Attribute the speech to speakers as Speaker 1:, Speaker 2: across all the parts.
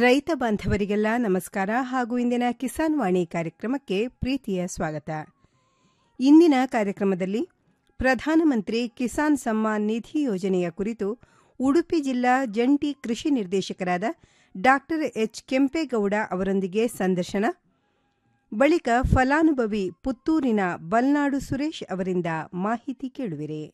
Speaker 1: ರೈತ ಬಾಂಧವರಿಗೆಲ್ಲ ನಮಸ್ಕಾರ ಹಾಗೂ ಇಂದಿನ ಕಿಸಾನ್ ವಾಣಿ ಕಾರ್ಯಕ್ರಮಕ್ಕೆ ಪ್ರೀತಿಯ ಸ್ವಾಗತ ಇಂದಿನ ಕಾರ್ಯಕ್ರಮದಲ್ಲಿ ಪ್ರಧಾನಮಂತ್ರಿ ಕಿಸಾನ್ ಸಮ್ಮಾನ್ ನಿಧಿ ಯೋಜನೆಯ ಕುರಿತು ಉಡುಪಿ ಜಿಲ್ಲಾ ಜಂಟಿ ಕೃಷಿ ನಿರ್ದೇಶಕರಾದ ಡಾ ಎಚ್ ಕೆಂಪೇಗೌಡ ಅವರೊಂದಿಗೆ ಸಂದರ್ಶನ ಬಳಿಕ ಫಲಾನುಭವಿ ಪುತ್ತೂರಿನ ಬಲ್ನಾಡು ಸುರೇಶ್ ಅವರಿಂದ ಮಾಹಿತಿ ಕೇಳುವಿರಿ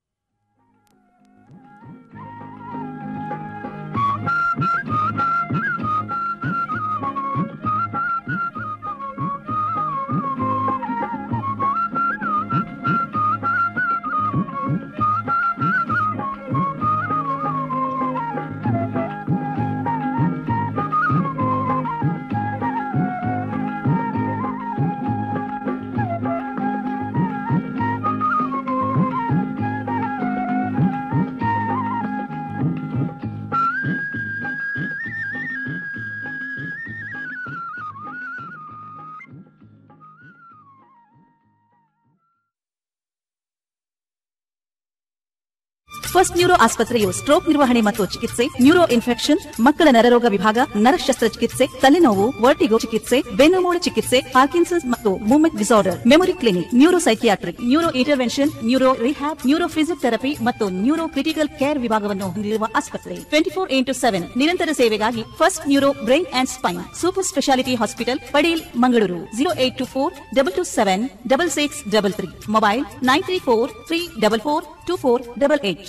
Speaker 2: ಫಸ್ಟ್ ನ್ಯೂರೋ ಆಸ್ಪತ್ರೆಯು ಸ್ಟ್ರೋಕ್ ನಿರ್ವಹಣೆ ಮತ್ತು ಚಿಕಿತ್ಸೆ ನ್ಯೂರೋ ಇನ್ಫೆಕ್ಷನ್ ಮಕ್ಕಳ ನರರೋಗ ವಿಭಾಗ ನರ ಶಸ್ತ್ರಚಿಕಿತ್ಸೆ ತಲೆನೋವು ವರ್ಟಿಗೋ ಚಿಕಿತ್ಸೆ ಬೆನ್ನುಮೂಳೆ ಚಿಕಿತ್ಸೆ ಪಾರ್ಕಿನ್ಸನ್ಸ್ ಮತ್ತು movement disorder memory clinic neuro psychiatric neuro intervention neuro rehab neuro physiotherapy ಮತ್ತು ನ್ಯೂರೋ ಕ್ರಿಟಿಕಲ್ ಕೇರ್ ವಿಭಾಗವನ್ನು ಹೊಂದಿರುವ ಆಸ್ಪತ್ರೆ ಟ್ವೆಂಟಿ ಫೋರ್ ಇಂಟು ಸೆವೆನ್ ನಿರಂತರ ಸೇವೆಗಾಗಿ first neuro brain and spine super speciality hospital Padil Mangaluru zero eight two four double two seven double six double three mobile nine three four three double four two four double eight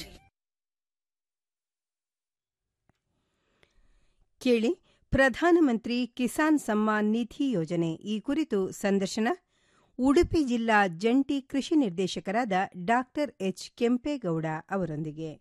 Speaker 1: ಕೇಳಿ ಪ್ರಧಾನಮಂತ್ರಿ ಕಿಸಾನ್ ಸಮ್ಮಾನ್ ನಿಧಿ ಯೋಜನೆ ಈ ಕುರಿತು ಸಂದರ್ಶನ ಉಡುಪಿ ಜಿಲ್ಲಾ ಜಂಟಿ ಕೃಷಿ ನಿರ್ದೇಶಕರಾದ ಡಾ ಎಚ್ ಕೆಂಪೇಗೌಡ ಅವರೊಂದಿಗೆ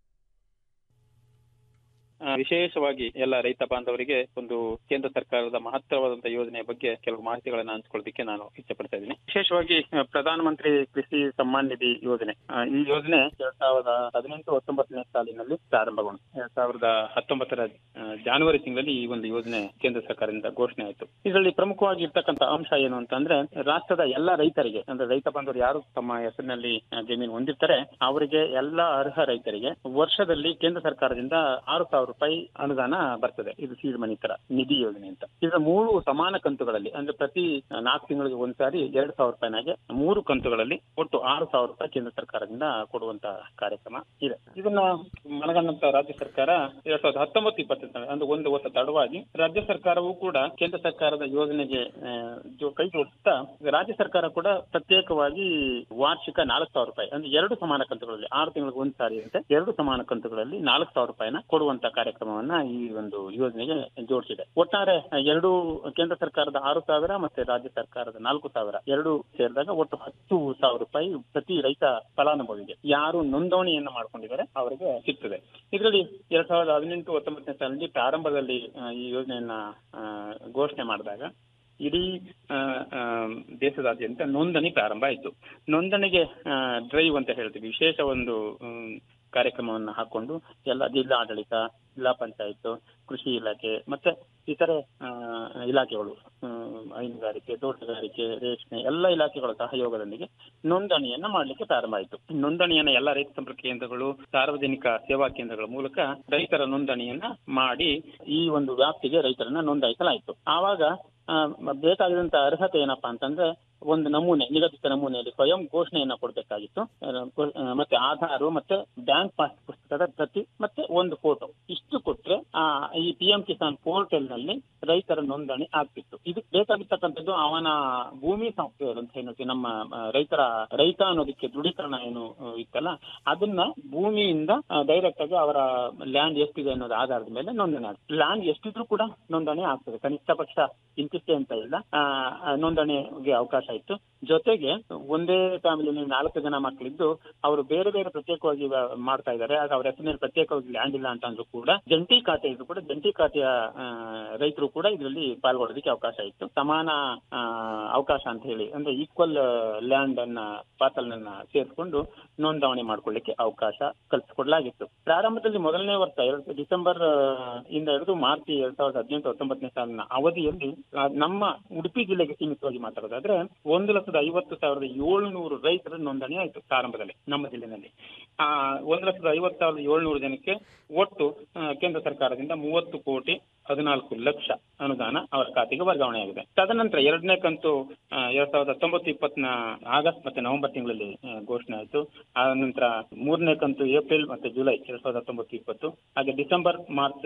Speaker 3: ಆ, ವಿಶೇಷವಾಗಿ ಎಲ್ಲ ರೈತ ಬಾಂಧವರಿಗೆ ಒಂದು ಕೇಂದ್ರ ಸರ್ಕಾರದ ಮಹತ್ತರವಾದಂತಹ ಯೋಜನೆಯ ಬಗ್ಗೆ ಕೆಲವು ಮಾಹಿತಿಗಳನ್ನು ಹಂಚ್ಕೊಳ್ಳೋದಕ್ಕೆ ನಾನು ಇಚ್ಛೆ ಪಡ್ತಾ ಇದ್ದೀನಿ ವಿಶೇಷವಾಗಿ ಆ, ಪ್ರಧಾನಮಂತ್ರಿ ಕೃಷಿ ಸಮ್ಮಾನ್ ನಿಧಿ ಯೋಜನೆ ಆ, ಈ ಯೋಜನೆ ಎರಡ್ ಸಾವಿರದ ಹದಿನೆಂಟು ಹತ್ತೊಂಬತ್ತನೇ ಸಾಲಿನಲ್ಲಿ ಪ್ರಾರಂಭಗೊಂಡು ಎರಡ್ ಸಾವಿರದ ಹತ್ತೊಂಬತ್ತರ ಆ, ಜಾನುವರಿ ತಿಂಗಳಲ್ಲಿ ಈ ಒಂದು ಯೋಜನೆ ಕೇಂದ್ರ ಸರ್ಕಾರದಿಂದ ಘೋಷಣೆ ಆಯಿತು ಇದರಲ್ಲಿ ಪ್ರಮುಖವಾಗಿ ಇರ್ತಕ್ಕಂಥ ಅಂಶ ಏನು ಅಂತಂದ್ರೆ ರಾಷ್ಟ್ರದ ಎಲ್ಲ ರೈತರಿಗೆ ಅಂದ್ರೆ ರೈತ ಬಾಂಧವರು ಯಾರು ತಮ್ಮ ಹೆಸರಿನಲ್ಲಿ ಆ, ಜಮೀನು ಹೊಂದಿರ್ತಾರೆ ಅವರಿಗೆ ಎಲ್ಲ ಅರ್ಹ ರೈತರಿಗೆ ವರ್ಷದಲ್ಲಿ ಕೇಂದ್ರ ಸರ್ಕಾರದಿಂದ ಆರು ಸಾವಿರ ರೂಪಾಯಿ ಅನುದಾನ ಬರ್ತದೆ ಇದು ಸೀಡ್ ಮನಿ ತರ ನಿಧಿ ಯೋಜನೆ ಅಂತ ಇದರ ಮೂರು ಸಮಾನ ಕಂತುಗಳಲ್ಲಿ ಅಂದ್ರೆ ಪ್ರತಿ ನಾಲ್ಕು ತಿಂಗಳಿಗೆ ಒಂದ್ಸಾರಿ ಎರಡು ಸಾವಿರ ರೂಪಾಯಿನಾಗೆ ಮೂರು ಕಂತುಗಳಲ್ಲಿ ಒಟ್ಟು ಆರು ಸಾವಿರ ರೂಪಾಯಿ ಕೇಂದ್ರ ಸರ್ಕಾರದಿಂದ ಕೊಡುವಂತ ಕಾರ್ಯಕ್ರಮ ಇದೆ ಇದನ್ನ ಮನಗಂಡಂತ ರಾಜ್ಯ ಸರ್ಕಾರ ಎರಡ್ ಸಾವಿರದ ಹತ್ತೊಂಬತ್ತು ಇಪ್ಪತ್ತು ಅಂದ್ರೆ ಒಂದು ವರ್ಷ ತಡವಾಗಿ ರಾಜ್ಯ ಸರ್ಕಾರವೂ ಕೂಡ ಕೇಂದ್ರ ಸರ್ಕಾರದ ಯೋಜನೆಗೆ ಆ, ಜೋ- ಕೈ ಜೋಡಿಸ್ತಾ ರಾಜ್ಯ ಸರ್ಕಾರ ಕೂಡ ಪ್ರತ್ಯೇಕವಾಗಿ ವಾರ್ಷಿಕ ನಾಲ್ಕು ಸಾವಿರ ರೂಪಾಯಿ ಅಂದ್ರೆ ಎರಡು ಸಮಾನ ಕಂತುಗಳಲ್ಲಿ ಆರು ತಿಂಗಳಿಗೆ ಒಂದ್ ಸಾರಿ ಇರುತ್ತೆ ಎರಡು ಸಮಾನ ಕಂತುಗಳಲ್ಲಿ ನಾಲ್ಕು ಸಾವಿರ ರೂಪಾಯಿನ ಕೊಡುವಂತ ಕಾರ್ಯಕ್ರಮವನ್ನ ಈ ಒಂದು ಯೋಜನೆಗೆ ಜೋಡಿಸಿದೆ ಒಟ್ಟಾರೆ ಎರಡು ಕೇಂದ್ರ ಸರ್ಕಾರದ ಆರು ಸಾವಿರ ಮತ್ತೆ ರಾಜ್ಯ ಸರ್ಕಾರದ ನಾಲ್ಕು ಸಾವಿರ ಎರಡು ಸೇರಿದಾಗ ಒಟ್ಟು ಹತ್ತು ಸಾವಿರ ರೂಪಾಯಿ ಪ್ರತಿ ರೈತ ಫಲಾನುಭವಿಗೆ ಯಾರು ನೋಂದಣಿಯನ್ನ ಮಾಡ್ಕೊಂಡಿದ್ದಾರೆ ಅವರಿಗೆ ಸಿಗ್ತದೆ ಇದರಲ್ಲಿ ಎರಡ್ ಸಾವಿರದ ಹದಿನೆಂಟು ಹತ್ತೊಂಬತ್ತನೇ ಸಾಲಿನಲ್ಲಿ ಪ್ರಾರಂಭದಲ್ಲಿ ಆ, ಈ ಯೋಜನೆಯನ್ನ ಆ, ಘೋಷಣೆ ಮಾಡಿದಾಗ ಇಡೀ ಆ, ಆ, ದೇಶದಾದ್ಯಂತ ನೋಂದಣಿ ಪ್ರಾರಂಭ ಆಯಿತು ನೋಂದಣಿಗೆ ಡ್ರೈವ್ ಅಂತ ಹೇಳ್ತೀವಿ ವಿಶೇಷ ಒಂದು ಹ್ಮ್, ಕಾರ್ಯಕ್ರಮವನ್ನು ಹಾಕೊಂಡು ಎಲ್ಲ ಜಿಲ್ಲಾ ಆಡಳಿತ ಜಿಲ್ಲಾ ಪಂಚಾಯತ್ ಕೃಷಿ ಇಲಾಖೆ ಮತ್ತೆ ಇತರೆ ಆ, ಇಲಾಖೆಗಳು ಹ್ಮ್, ಹೈನುಗಾರಿಕೆ ತೋಟಗಾರಿಕೆ ರೇಷ್ಮೆ ಎಲ್ಲ ಇಲಾಖೆಗಳ ಸಹಯೋಗದೊಂದಿಗೆ ನೋಂದಣಿಯನ್ನ ಮಾಡಲಿಕ್ಕೆ ಪ್ರಾರಂಭ ಆಯಿತು ನೋಂದಣಿಯನ್ನ ಎಲ್ಲ ರೈತ ಸಂಪರ್ಕ ಕೇಂದ್ರಗಳು ಸಾರ್ವಜನಿಕ ಸೇವಾ ಕೇಂದ್ರಗಳ ಮೂಲಕ ರೈತರ ನೋಂದಣಿಯನ್ನ ಮಾಡಿ ಈ ಒಂದು ವ್ಯಾಪ್ತಿಗೆ ರೈತರನ್ನ ನೋಂದಾಯಿಸಲಾಯಿತು ಆವಾಗ ಆ, ಬೇಕಾಗಿದಂತ ಅರ್ಹತೆ ಏನಪ್ಪಾ ಅಂತಂದ್ರೆ ಒಂದು ನಮೂನೆ ನಿಗದಿತ ನಮೂನೆಯಲ್ಲಿ ಸ್ವಯಂ ಘೋಷಣೆಯನ್ನ ಕೊಡಬೇಕಾಗಿತ್ತು ಮತ್ತೆ ಆಧಾರು ಮತ್ತೆ ಬ್ಯಾಂಕ್ ಪಾಸ್ ಪುಸ್ತಕದ ಪ್ರತಿ ಮತ್ತೆ ಒಂದು ಫೋಟೋ ಇಷ್ಟು ಕೊಟ್ರೆ ಆ ಈ ಪಿ ಎಂ ಕಿಸಾನ್ ಪೋರ್ಟಲ್ ನಲ್ಲಿ ರೈತರ ನೋಂದಣಿ ಆಗ್ತಿತ್ತು ಇದಕ್ಕೆ ಬೇಕಾಗಿರ್ತಕ್ಕಂಥದ್ದು ಅವನ ಭೂಮಿ ಸಾಫ್ಟ್ವೇರ್ ಅಂತ ಏನು ನಮ್ಮ ಆ, ರೈತರ ರೈತ ಅನ್ನೋದಕ್ಕೆ ದೃಢೀಕರಣ ಏನು ಆ, ಇತ್ತಲ್ಲ ಅದನ್ನ ಭೂಮಿಯಿಂದ ಡೈರೆಕ್ಟ್ ಆಗಿ ಅವರ ಲ್ಯಾಂಡ್ ಎಷ್ಟಿದೆ ಅನ್ನೋದು ಆಧಾರದ ಮೇಲೆ ನೋಂದಣಿ ಆಗ್ತದೆ ಲ್ಯಾಂಡ್ ಎಷ್ಟಿದ್ರು ಕೂಡ ನೋಂದಣಿ ಆಗ್ತದೆ ಕನಿಷ್ಠ ಪಕ್ಷ ಇಂತಿಷ್ಟೇ ಅಂತ ಇಲ್ಲ ಆ, ಆ, ನೋಂದಣಿಗೆ ಅವಕಾಶ ಇತ್ತು ಜೊತೆಗೆ ಒಂದೇ ಫ್ಯಾಮಿಲಿಯಲ್ಲಿ ನಾಲ್ಕು ಜನ ಮಕ್ಕಳಿದ್ದು ಅವರು ಬೇರೆ ಬೇರೆ ಪ್ರತ್ಯೇಕವಾಗಿ ವ- ಮಾಡ್ತಾ ಇದ್ದಾರೆ ಆಗ ಅವ್ರ ಹೆಸರಿನಲ್ಲಿ ಪ್ರತ್ಯೇಕವಾಗಿ ಲ್ಯಾಂಡ್ ಇಲ್ಲ ಅಂತ ಅಂದ್ರೂ ಕೂಡ ಜಂಟಿ ಖಾತೆ ಇದ್ರು ಕೂಡ ಜಂಟಿ ಖಾತೆಯ ಆ, ರೈತರು ಕೂಡ ಇದರಲ್ಲಿ ಪಾಲ್ಗೊಳ್ಳೋದಕ್ಕೆ ಅವಕಾಶ ಇತ್ತು ಸಮಾನ ಆ, ಅವಕಾಶ ಅಂತ ಹೇಳಿ ಅಂದ್ರೆ ಈಕ್ವಲ್ ಲ್ಯಾಂಡ್ ಅನ್ನ ಪಾರ್ಸಲ್ ಅನ್ನ ಸೇರಿಸ್ಕೊಂಡು ನೋಂದಣಿ ಮಾಡ್ಕೊಳ್ಳಿಕ್ಕೆ ಅವಕಾಶ ಕಲ್ಪಿಸಿಕೊಡ್ಲಾಗಿತ್ತು ಪ್ರಾರಂಭದಲ್ಲಿ ಮೊದಲನೇ ವರ್ಷ ಎರಡು ಡಿಸೆಂಬರ್ ಆ, ಇಂದ ಹಿಡಿದು ಮಾರ್ಚ್ ಎರಡ್ ಸಾವಿರದ ಹದಿನೆಂಟು ಹತ್ತೊಂಬತ್ತನೇ ಸಾಲಿನ ಅವಧಿಯಲ್ಲಿ ಆ, ನಮ್ಮ ಉಡುಪಿ ಜಿಲ್ಲೆಗೆ ಸೀಮಿತವಾಗಿ ಮಾತಾಡೋದಾದ್ರೆ ಒಂದು ಲಕ್ಷದ ಐವತ್ತು ಸಾವಿರದ ಏಳುನೂರು ರೈತರ ನೋಂದಣಿ ಆಯಿತು ಪ್ರಾರಂಭದಲ್ಲಿ ನಮ್ಮ ಜಿಲ್ಲೆನಲ್ಲಿ ಆ ಒಂದು ಲಕ್ಷದ ಐವತ್ತು ಸಾವಿರದ ಏಳ್ನೂರು ಜನಕ್ಕೆ ಒಟ್ಟು ಆ, ಕೇಂದ್ರ ಸರ್ಕಾರದಿಂದ ಮೂವತ್ತು ಕೋಟಿ ಹದಿನಾಲ್ಕು ಲಕ್ಷ ಅನುದಾನ ಅವರ ಖಾತೆಗೆ ವರ್ಗಾವಣೆಯಾಗಿದೆ ತದನಂತರ ಎರಡನೇ ಕಂತು ಆ, ಎರಡ್ ಸಾವಿರದ ಹತ್ತೊಂಬತ್ತು ಇಪ್ಪತ್ತನ ಆಗಸ್ಟ್ ಮತ್ತೆ ನವೆಂಬರ್ ತಿಂಗಳಲ್ಲಿ ಆ, ಘೋಷಣೆ ಆಯಿತು ಆ ನಂತರ ಮೂರನೇ ಕಂತು ಏಪ್ರಿಲ್ ಮತ್ತೆ ಜುಲೈ ಎರಡ್ ಸಾವಿರದ ಹತ್ತೊಂಬತ್ತು ಇಪ್ಪತ್ತು ಹಾಗೆ ಡಿಸೆಂಬರ್ ಮಾರ್ಚ್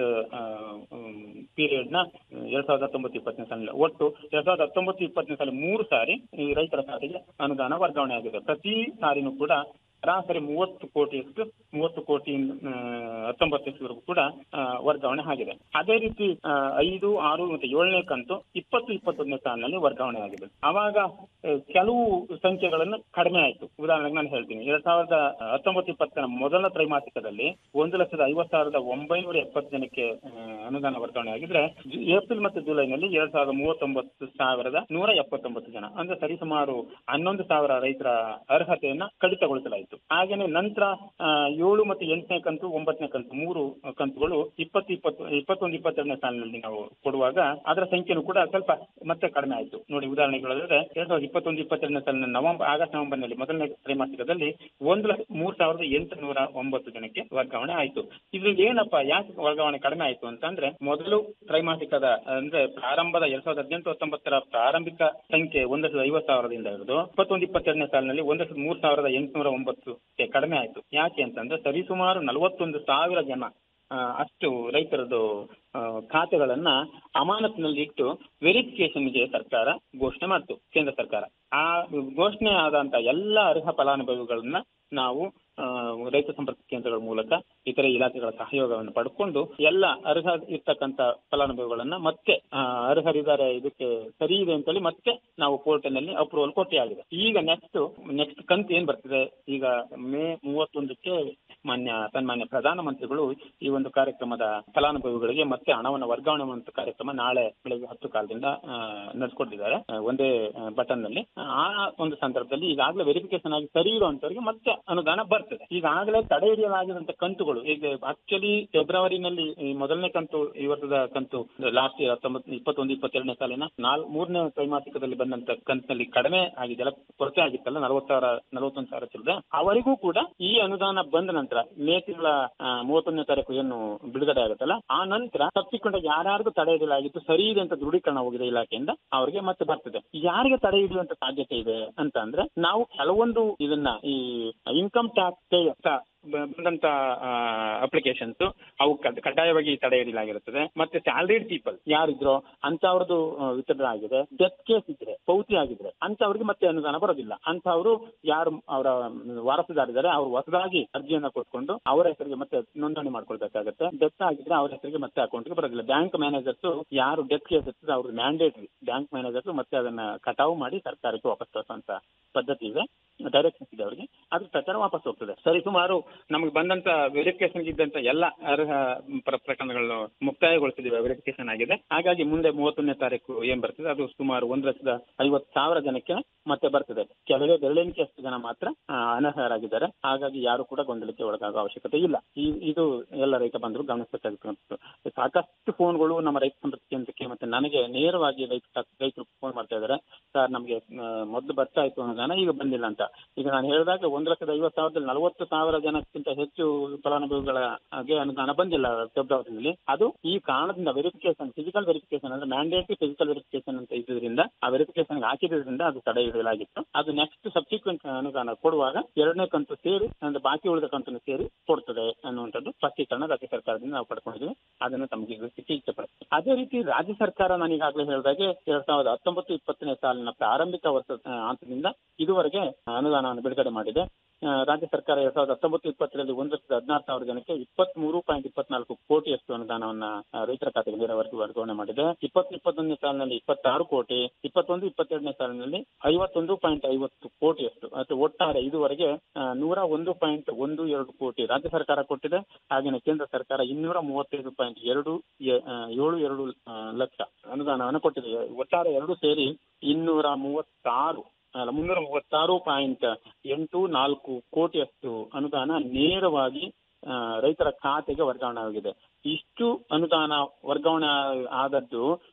Speaker 3: ಪೀರಿಯಡ್ ನ ಎರಡ್ ಸಾವಿರದ ಹತ್ತೊಂಬತ್ತು ಇಪ್ಪತ್ತನೇ ಸಾಲಿನಲ್ಲಿ ಒಟ್ಟು ಎರಡ್ ಸಾವಿರದ ಹತ್ತೊಂಬತ್ತು ಇಪ್ಪತ್ತನೇ ಸಾಲಿ ಮೂರು ಸಾರಿ ಈ ರೈತರ ಖಾತೆಗೆ ಅನುದಾನ ವರ್ಗಾವಣೆ ಆಗಿದೆ ಪ್ರತಿ ಸಾರಿನೂ ಕೂಡ ಸರಾಸರಿ ಮೂವತ್ತು ಕೋಟಿಯಷ್ಟು ಮೂವತ್ತು ಕೋಟಿ ಹತ್ತೊಂಬತ್ತು ಲಕ್ಷವರೆಗೂ ಕೂಡ ಆ, ವರ್ಗಾವಣೆ ಆಗಿದೆ ಅದೇ ರೀತಿ ಆ, ಐದು ಆರು ಮತ್ತೆ ಏಳನೇ ಕಂತು ಇಪ್ಪತ್ತು ಇಪ್ಪತ್ತೊಂದನೇ ಸಾಲಿನಲ್ಲಿ ವರ್ಗಾವಣೆ ಆಗಿದೆ ಅವಾಗ ಆ, ಕೆಲವು ಸಂಖ್ಯೆಗಳನ್ನು ಕಡಿಮೆ ಆಯಿತು ಉದಾಹರಣೆಗೆ ನಾನು ಹೇಳ್ತೀನಿ ಎರಡ್ ಸಾವಿರದ ಹತ್ತೊಂಬತ್ತು ಇಪ್ಪತ್ತರ ಮೊದಲ ತ್ರೈಮಾಸಿಕದಲ್ಲಿ ಒಂದು ಲಕ್ಷದ ಐವತ್ತು ಸಾವಿರದ ಒಂಬೈನೂರ ಎಪ್ಪತ್ತು ಜನಕ್ಕೆ ಆ, ಅನುದಾನ ವರ್ಗಾವಣೆ ಆಗಿದ್ರೆ ಜು- ಏಪ್ರಿಲ್ ಮತ್ತು ಜುಲೈನಲ್ಲಿ ಎರಡ್ ಸಾವಿರದ ಮೂವತ್ತೊಂಬತ್ತು ಸಾವಿರದ ನೂರ ಎಪ್ಪತ್ತೊಂಬತ್ತು ಜನ ಅಂದ್ರೆ ಸರಿಸುಮಾರು ಹನ್ನೊಂದು ಸಾವಿರ ರೈತರ ಅರ್ಹತೆಯನ್ನ ಕಡಿತಗೊಳಿಸಲಾಯಿತು ಹಾಗೇನೆ ನಂತರ ಆ, ಏಳು ಮತ್ತು ಎಂಟನೇ ಕಂತು ಒಂಬತ್ತನೇ ಕಂತು ಮೂರು ಕಂತುಗಳು ಇಪ್ಪತ್ತು ಇಪ್ಪತ್ತು ಇಪ್ಪತ್ತೊಂದು ಇಪ್ಪತ್ತೆರಡನೇ ಸಾಲಿನಲ್ಲಿ ನಾವು ಕೊಡುವಾಗ ಅದರ ಸಂಖ್ಯೆನೂ ಕೂಡ ಸ್ವಲ್ಪ ಮತ್ತೆ ಕಡಿಮೆ ಆಯಿತು ನೋಡಿ ಉದಾಹರಣೆಗೆ ಹೇಳಿದ್ರೆ ಎರಡ್ ಸಾವಿರದ ಇಪ್ಪತ್ತೊಂದು ಇಪ್ಪತ್ತೆರಡನೇ ಸಾಲಿನ ನವೆಂಬರ್ ಆಗಸ್ಟ್ ನವೆಂಬರ್ನಲ್ಲಿ ಮೊದಲನೇ ತ್ರೈಮಾಸಿಕದಲ್ಲಿ ಒಂದು ಲಕ್ಷ ಮೂರ್ ಸಾವಿರದ ಎಂಟುನೂರ ಒಂಬತ್ತು ಜನಕ್ಕೆ ವರ್ಗಾವಣೆ ಆಯಿತು ಇದ್ರಲ್ಲಿ ಏನಪ್ಪ ಯಾಕೆ ವರ್ಗಾವಣೆ ಕಡಿಮೆ ಆಯಿತು ಅಂತಂದ್ರೆ ಮೊದಲು ತ್ರೈಮಾಸಿಕದ ಅಂದ್ರೆ ಪ್ರಾರಂಭದ ಎರಡ್ ಸಾವಿರದ ಹದಿನೆಂಟು ಹತ್ತೊಂಬತ್ತರ ಪ್ರಾರಂಭಿಕ ಸಂಖ್ಯೆ ಒಂದು ಲಕ್ಷದ ಐವತ್ತು ಸಾವಿರದಿಂದ ಹಿಡಿದು ಇಪ್ಪತ್ತೊಂದು ಇಪ್ಪತ್ತೆರಡನೇ ಸಾಲಿನಲ್ಲಿ ಒಂದು ಲಕ್ಷದ ಮೂರ್ ಸಾವಿರದ ಎಂಟುನೂರ ಒಂಬತ್ತು ಕಡಿಮೆ ಆಯಿತು ಯಾಕೆ ಅಂತಂದ್ರೆ ಸರಿಸುಮಾರು ನಲವತ್ತೊಂದು ಸಾವಿರ ಜನ ಆ, ಅಷ್ಟು ರೈತರದ್ದು ಆ, ಖಾತೆಗಳನ್ನ ಅಮಾನತಿನಲ್ಲಿ ಇಟ್ಟು ವೆರಿಫಿಕೇಶನ್ಗೆ ಸರ್ಕಾರ ಘೋಷಣೆ ಮಾಡ್ತು ಕೇಂದ್ರ ಸರ್ಕಾರ ಆ ಘೋಷಣೆ ಆದಂತ ಎಲ್ಲ ಅರ್ಹ ಫಲಾನುಭವಿಗಳನ್ನ ನಾವು ಆ, ರೈತ ಸಂಪರ್ಕ ಕೇಂದ್ರಗಳ ಮೂಲಕ ಇತರೆ ಇಲಾಖೆಗಳ ಸಹಯೋಗವನ್ನು ಪಡ್ಕೊಂಡು ಎಲ್ಲ ಅರ್ಹ ಇರ್ತಕ್ಕಂಥ ಫಲಾನುಭವಿಗಳನ್ನ ಮತ್ತೆ ಆ, ಅರ್ಹರಿದ್ದಾರೆ ಇದಕ್ಕೆ ಸರಿ ಇದೆ ಅಂತೇಳಿ ಮತ್ತೆ ನಾವು ಪೋರ್ಟಲ್ನಲ್ಲಿ ಅಪ್ರೂವಲ್ ಕೊಟ್ಟೆ ಆಗಿದೆ ಈಗ ನೆಕ್ಸ್ಟ್ ನೆಕ್ಸ್ಟ್ ಕಂತು ಏನ್ ಬರ್ತದೆ ಈಗ ಮೇ ಮೂವತ್ತೊಂದಕ್ಕೆ ಮಾನ್ಯ ಸನ್ಮಾನ್ಯ ಪ್ರಧಾನಮಂತ್ರಿಗಳು ಈ ಒಂದು ಕಾರ್ಯಕ್ರಮದ ಫಲಾನುಭವಿಗಳಿಗೆ ಮತ್ತೆ ಹಣವನ್ನು ವರ್ಗಾವಣೆ ಮಾಡುವಂತ ಕಾರ್ಯಕ್ರಮ ನಾಳೆ ಬೆಳಗ್ಗೆ ಹತ್ತು ಕಾಲದಿಂದ ಆ, ನಡೆಸ್ಕೊಟ್ಟಿದ್ದಾರೆ ಆ, ಒಂದೇ ಬಟನ್ ನಲ್ಲಿ ಆ ಒಂದು ಸಂದರ್ಭದಲ್ಲಿ ಈಗಾಗಲೇ ವೆರಿಫಿಕೇಶನ್ ಆಗಿ ಸರಿ ಇರುವಂತವರಿಗೆ ಮತ್ತೆ ಅನುದಾನ ಬರ್ತದೆ ಈಗಾಗಲೇ ತಡೆ ಹಿಡಿಯಲಾಗಿರುವಂತ ಕಂತುಗಳು ಈಗ ಆಕ್ಚುಲಿ ಫೆಬ್ರವರಿನಲ್ಲಿ ಈ ಮೊದಲನೇ ಕಂತು ಈ ವರ್ಷದ ಕಂತು ಲಾಸ್ಟ್ ಇಯರ್ ಹತ್ತೊಂಬತ್ತು ಇಪ್ಪತ್ತೊಂದು ಇಪ್ಪತ್ತೆರಡನೇ ಸಾಲಿನ ನಾಲ್ ಮೂರನೇ ತ್ರೈಮಾಸಿಕದಲ್ಲಿ ಬಂದಂತ ಕಂತಿನಲ್ಲಿ ಕಡಿಮೆ ಆಗಿದೆಲ್ಲ ಕೊರತೆ ಆಗಿತ್ತಲ್ಲ ನಲವತ್ತು ಸಾವಿರ ನಲವತ್ತೊಂದು ಸಾವಿರ ಚಿಲ್ಲರೆ ಅವರಿಗೂ ಕೂಡ ಈ ಅನುದಾನ ಬಂದ ನಂತರ ಮೇ ತಿಂಗಳ ಆ, ಮೂವತ್ತೊಂದನೇ ತಾರೀಕು ಏನು ಬಿಡುಗಡೆ ಆಗುತ್ತಲ್ಲ ಆ ನಂತರ ಸಬ್ಸಿಕ್ವೆಂಟ್ ಆಗಿ ಯಾರ್ಯಾರಿಗೂ ತಡೆ ಹಿಡಿಯಲಾಗಿತ್ತು ಸರಿ ಇದೆ ಅಂತ ದೃಢೀಕರಣ ಹೋಗಿದೆ ಇಲಾಖೆಯಿಂದ ಅವರಿಗೆ ಮತ್ತೆ ಬರ್ತದೆ ಯಾರಿಗೆ ತಡೆ ಹಿಡಿಯುವಂತ ಸಾಧ್ಯತೆ ಇದೆ ಅಂತ ಅಂದ್ರೆ ನಾವು ಕೆಲವೊಂದು ಇದನ್ನ ಈ ಇನ್ಕಮ್ ಟ್ಯಾಕ್ಸ್ ಬಂದಂತ ಅಪ್ಲಿಕೇಶನ್ಸ್ ಅವು ಕಡ್- ಕಡ್ಡಾಯವಾಗಿ ತಡೆ ಹಿಡಿಯಲಾಗಿರುತ್ತದೆ ಮತ್ತೆ ಸ್ಯಾಲರಿಡ್ ಪೀಪಲ್ ಯಾರಿದ್ರೋ ಅಂತವ್ರದ್ದು ವಿತರಣೆ ಆಗಿದೆ ಡೆತ್ ಕೇಸ್ ಇದ್ರೆ ಪೌತಿ ಆಗಿದ್ರೆ ಅಂತವ್ರಿಗೆ ಮತ್ತೆ ಅನುದಾನ ಬರೋದಿಲ್ಲ ಅಂತವರು ಯಾರು ಅವರ ವಾರಸುದಾರಿದ್ದಾರೆ ಅವರು ಹೊಸದಾಗಿ ಅರ್ಜಿಯನ್ನ ಕೊಟ್ಕೊಂಡು ಅವರ ಹೆಸರಿಗೆ ಮತ್ತೆ ನೋಂದಣಿ ಮಾಡ್ಕೊಳ್ಬೇಕಾಗತ್ತೆ ಡೆತ್ ಆಗಿದ್ರೆ ಅವ್ರ ಹೆಸರಿಗೆ ಮತ್ತೆ ಅಕೌಂಟ್ಗೆ ಬರೋದಿಲ್ಲ ಬ್ಯಾಂಕ್ ಮ್ಯಾನೇಜರ್ಸ್ ಯಾರು ಡೆತ್ ಕೇಸ್ ಇರ್ತದೆ ಅವ್ರ ಮ್ಯಾಂಡೇಟ್ರಿ ಬ್ಯಾಂಕ್ ಮ್ಯಾನೇಜರ್ಸ್ ಮತ್ತೆ ಅದನ್ನ ಕಟಾವು ಮಾಡಿ ಸರ್ಕಾರಕ್ಕೆ ವಾಪಸ್ ತರುವಂತ ಪದ್ಧತಿ ಇದೆ ಡೈರೆಕ್ಷನ್ಸ್ ಇದೆ ಅವರಿಗೆ ಅದ್ರ ಪ್ರಕಾರ ವಾಪಸ್ ಹೋಗ್ತದೆ ಸರಿ ಸುಮಾರು ನಮಗೆ ಬಂದಂತ ವೆರಿಫಿಕೇಶನ್ ಇದ್ದಂತ ಎಲ್ಲ ಅರ್ಹ ಪ್ರ- ಪ್ರಕರಣಗಳನ್ನು ಮುಕ್ತಾಯಗೊಳಿಸಿದ್ದೀವಿ ವೆರಿಫಿಕೇಶನ್ ಆಗಿದೆ ಹಾಗಾಗಿ ಮುಂದೆ ಮೂವತ್ತೊಂದನೇ ತಾರೀಕು ಏನ್ ಬರ್ತದೆ ಅದು ಸುಮಾರು ಒಂದು ಲಕ್ಷದ ಐವತ್ತು ಸಾವಿರ ಜನಕ್ಕೆ ಮತ್ತೆ ಬರ್ತದೆ ಕೆಲವೇ ಬೆರಳೆಣಿಕೆಯಷ್ಟು ಜನ ಮಾತ್ರ ಆ, ಅನರ್ಹರಾಗಿದ್ದಾರೆ ಹಾಗಾಗಿ ಯಾರು ಕೂಡ ಗೊಂದಲಕ್ಕೆ ಒಳಗಾಗೋ ಅವಶ್ಯಕತೆ ಇಲ್ಲ ಈ ಇದು ಎಲ್ಲ ರೈತ ಬಂಧುಗಳು ಗಮನಿಸಬೇಕಾಗಿತ್ತು ಸಾಕಷ್ಟು ಫೋನ್ಗಳು ನಮ್ಮ ರೈತ ಸಂಪರ್ಕ ಕೇಂದ್ರಕ್ಕೆ ಮತ್ತೆ ನನಗೆ ನೇರವಾಗಿ ರೈತ ರೈತರು ಫೋನ್ ಮಾಡ್ತಾ ಇದ್ದಾರೆ ಸರ್ ನಮಗೆ ಮೊದಲು ಬರ್ತಾ ಇತ್ತು ಅನುದಾನ ಈಗ ಬಂದಿಲ್ಲ ಅಂತ ಈಗ ನಾನು ಹೇಳಿದಾಗ ಒಂದು ಲಕ್ಷದ ಐವತ್ತು ಸಾವಿರದಲ್ಲಿ ನಲವತ್ತು ಸಾವಿರ ಜನಕ್ಕಿಂತ ಹೆಚ್ಚು ಫಲಾನುಭವಿಗಳ ಹಾಗೆ ಅನುದಾನ ಬಂದಿಲ್ಲ ಫೆಬ್ರವರಿನಲ್ಲಿ ಅದು ಈ ಕಾರಣದಿಂದ ವೆರಿಫಿಕೇಶನ್ ಫಿಸಿಕಲ್ ವೆರಿಫಿಕೇಶನ್ ಅಂದ್ರೆ ಮ್ಯಾಂಡೇಟರಿ ಫಿಸಿಕಲ್ ವೆರಿಫಿಕೇಶನ್ ಅಂತ ಇದ್ರಿಂದ ಆ ವೆರಿಫಿಕೇಶನ್ ಹಾಕಿದ್ರಿಂದ ಅದು ತಡೆ ಹಿಡಿಯಲಾಗಿತ್ತು ಅದು ನೆಕ್ಸ್ಟ್ ಸಬ್ಸಿಕ್ವೆಂಟ್ ಅನುದಾನ ಕೊಡುವಾಗ ಎರಡನೇ ಕಂತು ಸೇರಿ ಅಂದ್ರೆ ಬಾಕಿ ಉಳಿದ ಕಂತನ್ನು ಸೇರಿ ಕೊಡ್ತದೆ ಅನ್ನುವಂಥದ್ದು ಸ್ಪಷ್ಟೀಕರಣ ರಾಜ್ಯ ಸರ್ಕಾರದಿಂದ ನಾವು ಪಡ್ಕೊಂಡಿದ್ದೀವಿ ಅದನ್ನು ತಮಗೆ ತಿಳಿಸಲಿಕ್ಕೆ ಇಷ್ಟಪಡ್ತೀನಿ ಅದೇ ರೀತಿ ರಾಜ್ಯ ಸರ್ಕಾರ ನಾನು ಈಗಾಗಲೇ ಹೇಳಿದಾಗೆ ಎರಡ್ ಸಾವಿರದ ಹತ್ತೊಂಬತ್ತು ಇಪ್ಪತ್ತನೇ ಸಾಲಿನ ಪ್ರಾರಂಭಿಕ ವರ್ಷ ಆ, ಹಂತದಿಂದ ಇದುವರೆಗೆ ಅನುದಾನವನ್ನು ಬಿಡುಗಡೆ ಮಾಡಿದೆ ಆ, ರಾಜ್ಯ ಸರ್ಕಾರ ಎರಡ್ ಸಾವಿರದ ಹತ್ತೊಂಬತ್ತು ಇಪ್ಪತ್ತರಲ್ಲಿ ಒಂದು ಲಕ್ಷದ ಹದಿನಾರು ಸಾವಿರ ಜನಕ್ಕೆ ಇಪ್ಪತ್ತ್ ಮೂರು ಪಾಯಿಂಟ್ ಇಪ್ಪತ್ನಾಲ್ಕು ಕೋಟಿಯಷ್ಟು ಅನುದಾನವನ್ನ ಆ, ರೈತರ ಖಾತೆಗೆ ನೇರವಾಗಿ ವರ್ಗಾವಣೆ ಮಾಡಿದೆ ಇಪ್ಪತ್ತು ಇಪ್ಪತ್ತೊಂದನೇ ಸಾಲಿನಲ್ಲಿ ಇಪ್ಪತ್ತಾರು ಕೋಟಿ ಇಪ್ಪತ್ತೊಂದು ಇಪ್ಪತ್ತೆರಡನೇ ಸಾಲಿನಲ್ಲಿ ಐವತ್ತೊಂದು ಪಾಯಿಂಟ್ ಐವತ್ತು ಕೋಟಿಯಷ್ಟು ಅಥವಾ ಒಟ್ಟಾರೆ ಇದುವರೆಗೆ ಆ, ನೂರ ಒಂದು ಪಾಯಿಂಟ್ ಒಂದು ಎರಡು ಕೋಟಿ ರಾಜ್ಯ ಸರ್ಕಾರ ಕೊಟ್ಟಿದೆ ಹಾಗೆಯೇ ಕೇಂದ್ರ ಸರ್ಕಾರ ಇನ್ನೂರ ಮೂವತ್ತೈದು ಪಾಯಿಂಟ್ ಎರಡು ಎ- ಆ, ಏಳು ಎರಡು ಆ, ಲಕ್ಷ ಅನುದಾನವನ್ನು ಕೊಟ್ಟಿದೆ ಒಟ್ಟಾರೆ ಎರಡು ಸೇರಿ ಇನ್ನೂರ ಮೂವತ್ತಾರು ಅಲ್ಲ ಮುನ್ನೂರ ಮೂವತ್ತಾರು ಪಾಯಿಂಟ್ ಎಂಟು ನಾಲ್ಕು ಕೋಟಿಯಷ್ಟು ಅನುದಾನ ನೇರವಾಗಿ ಆ, ರೈತರ ಖಾತೆಗೆ ವರ್ಗಾವಣೆ ಆಗಿದೆ ಇಷ್ಟು ಅನುದಾನ ವರ್ಗಾವಣೆ ಆದದ್ದು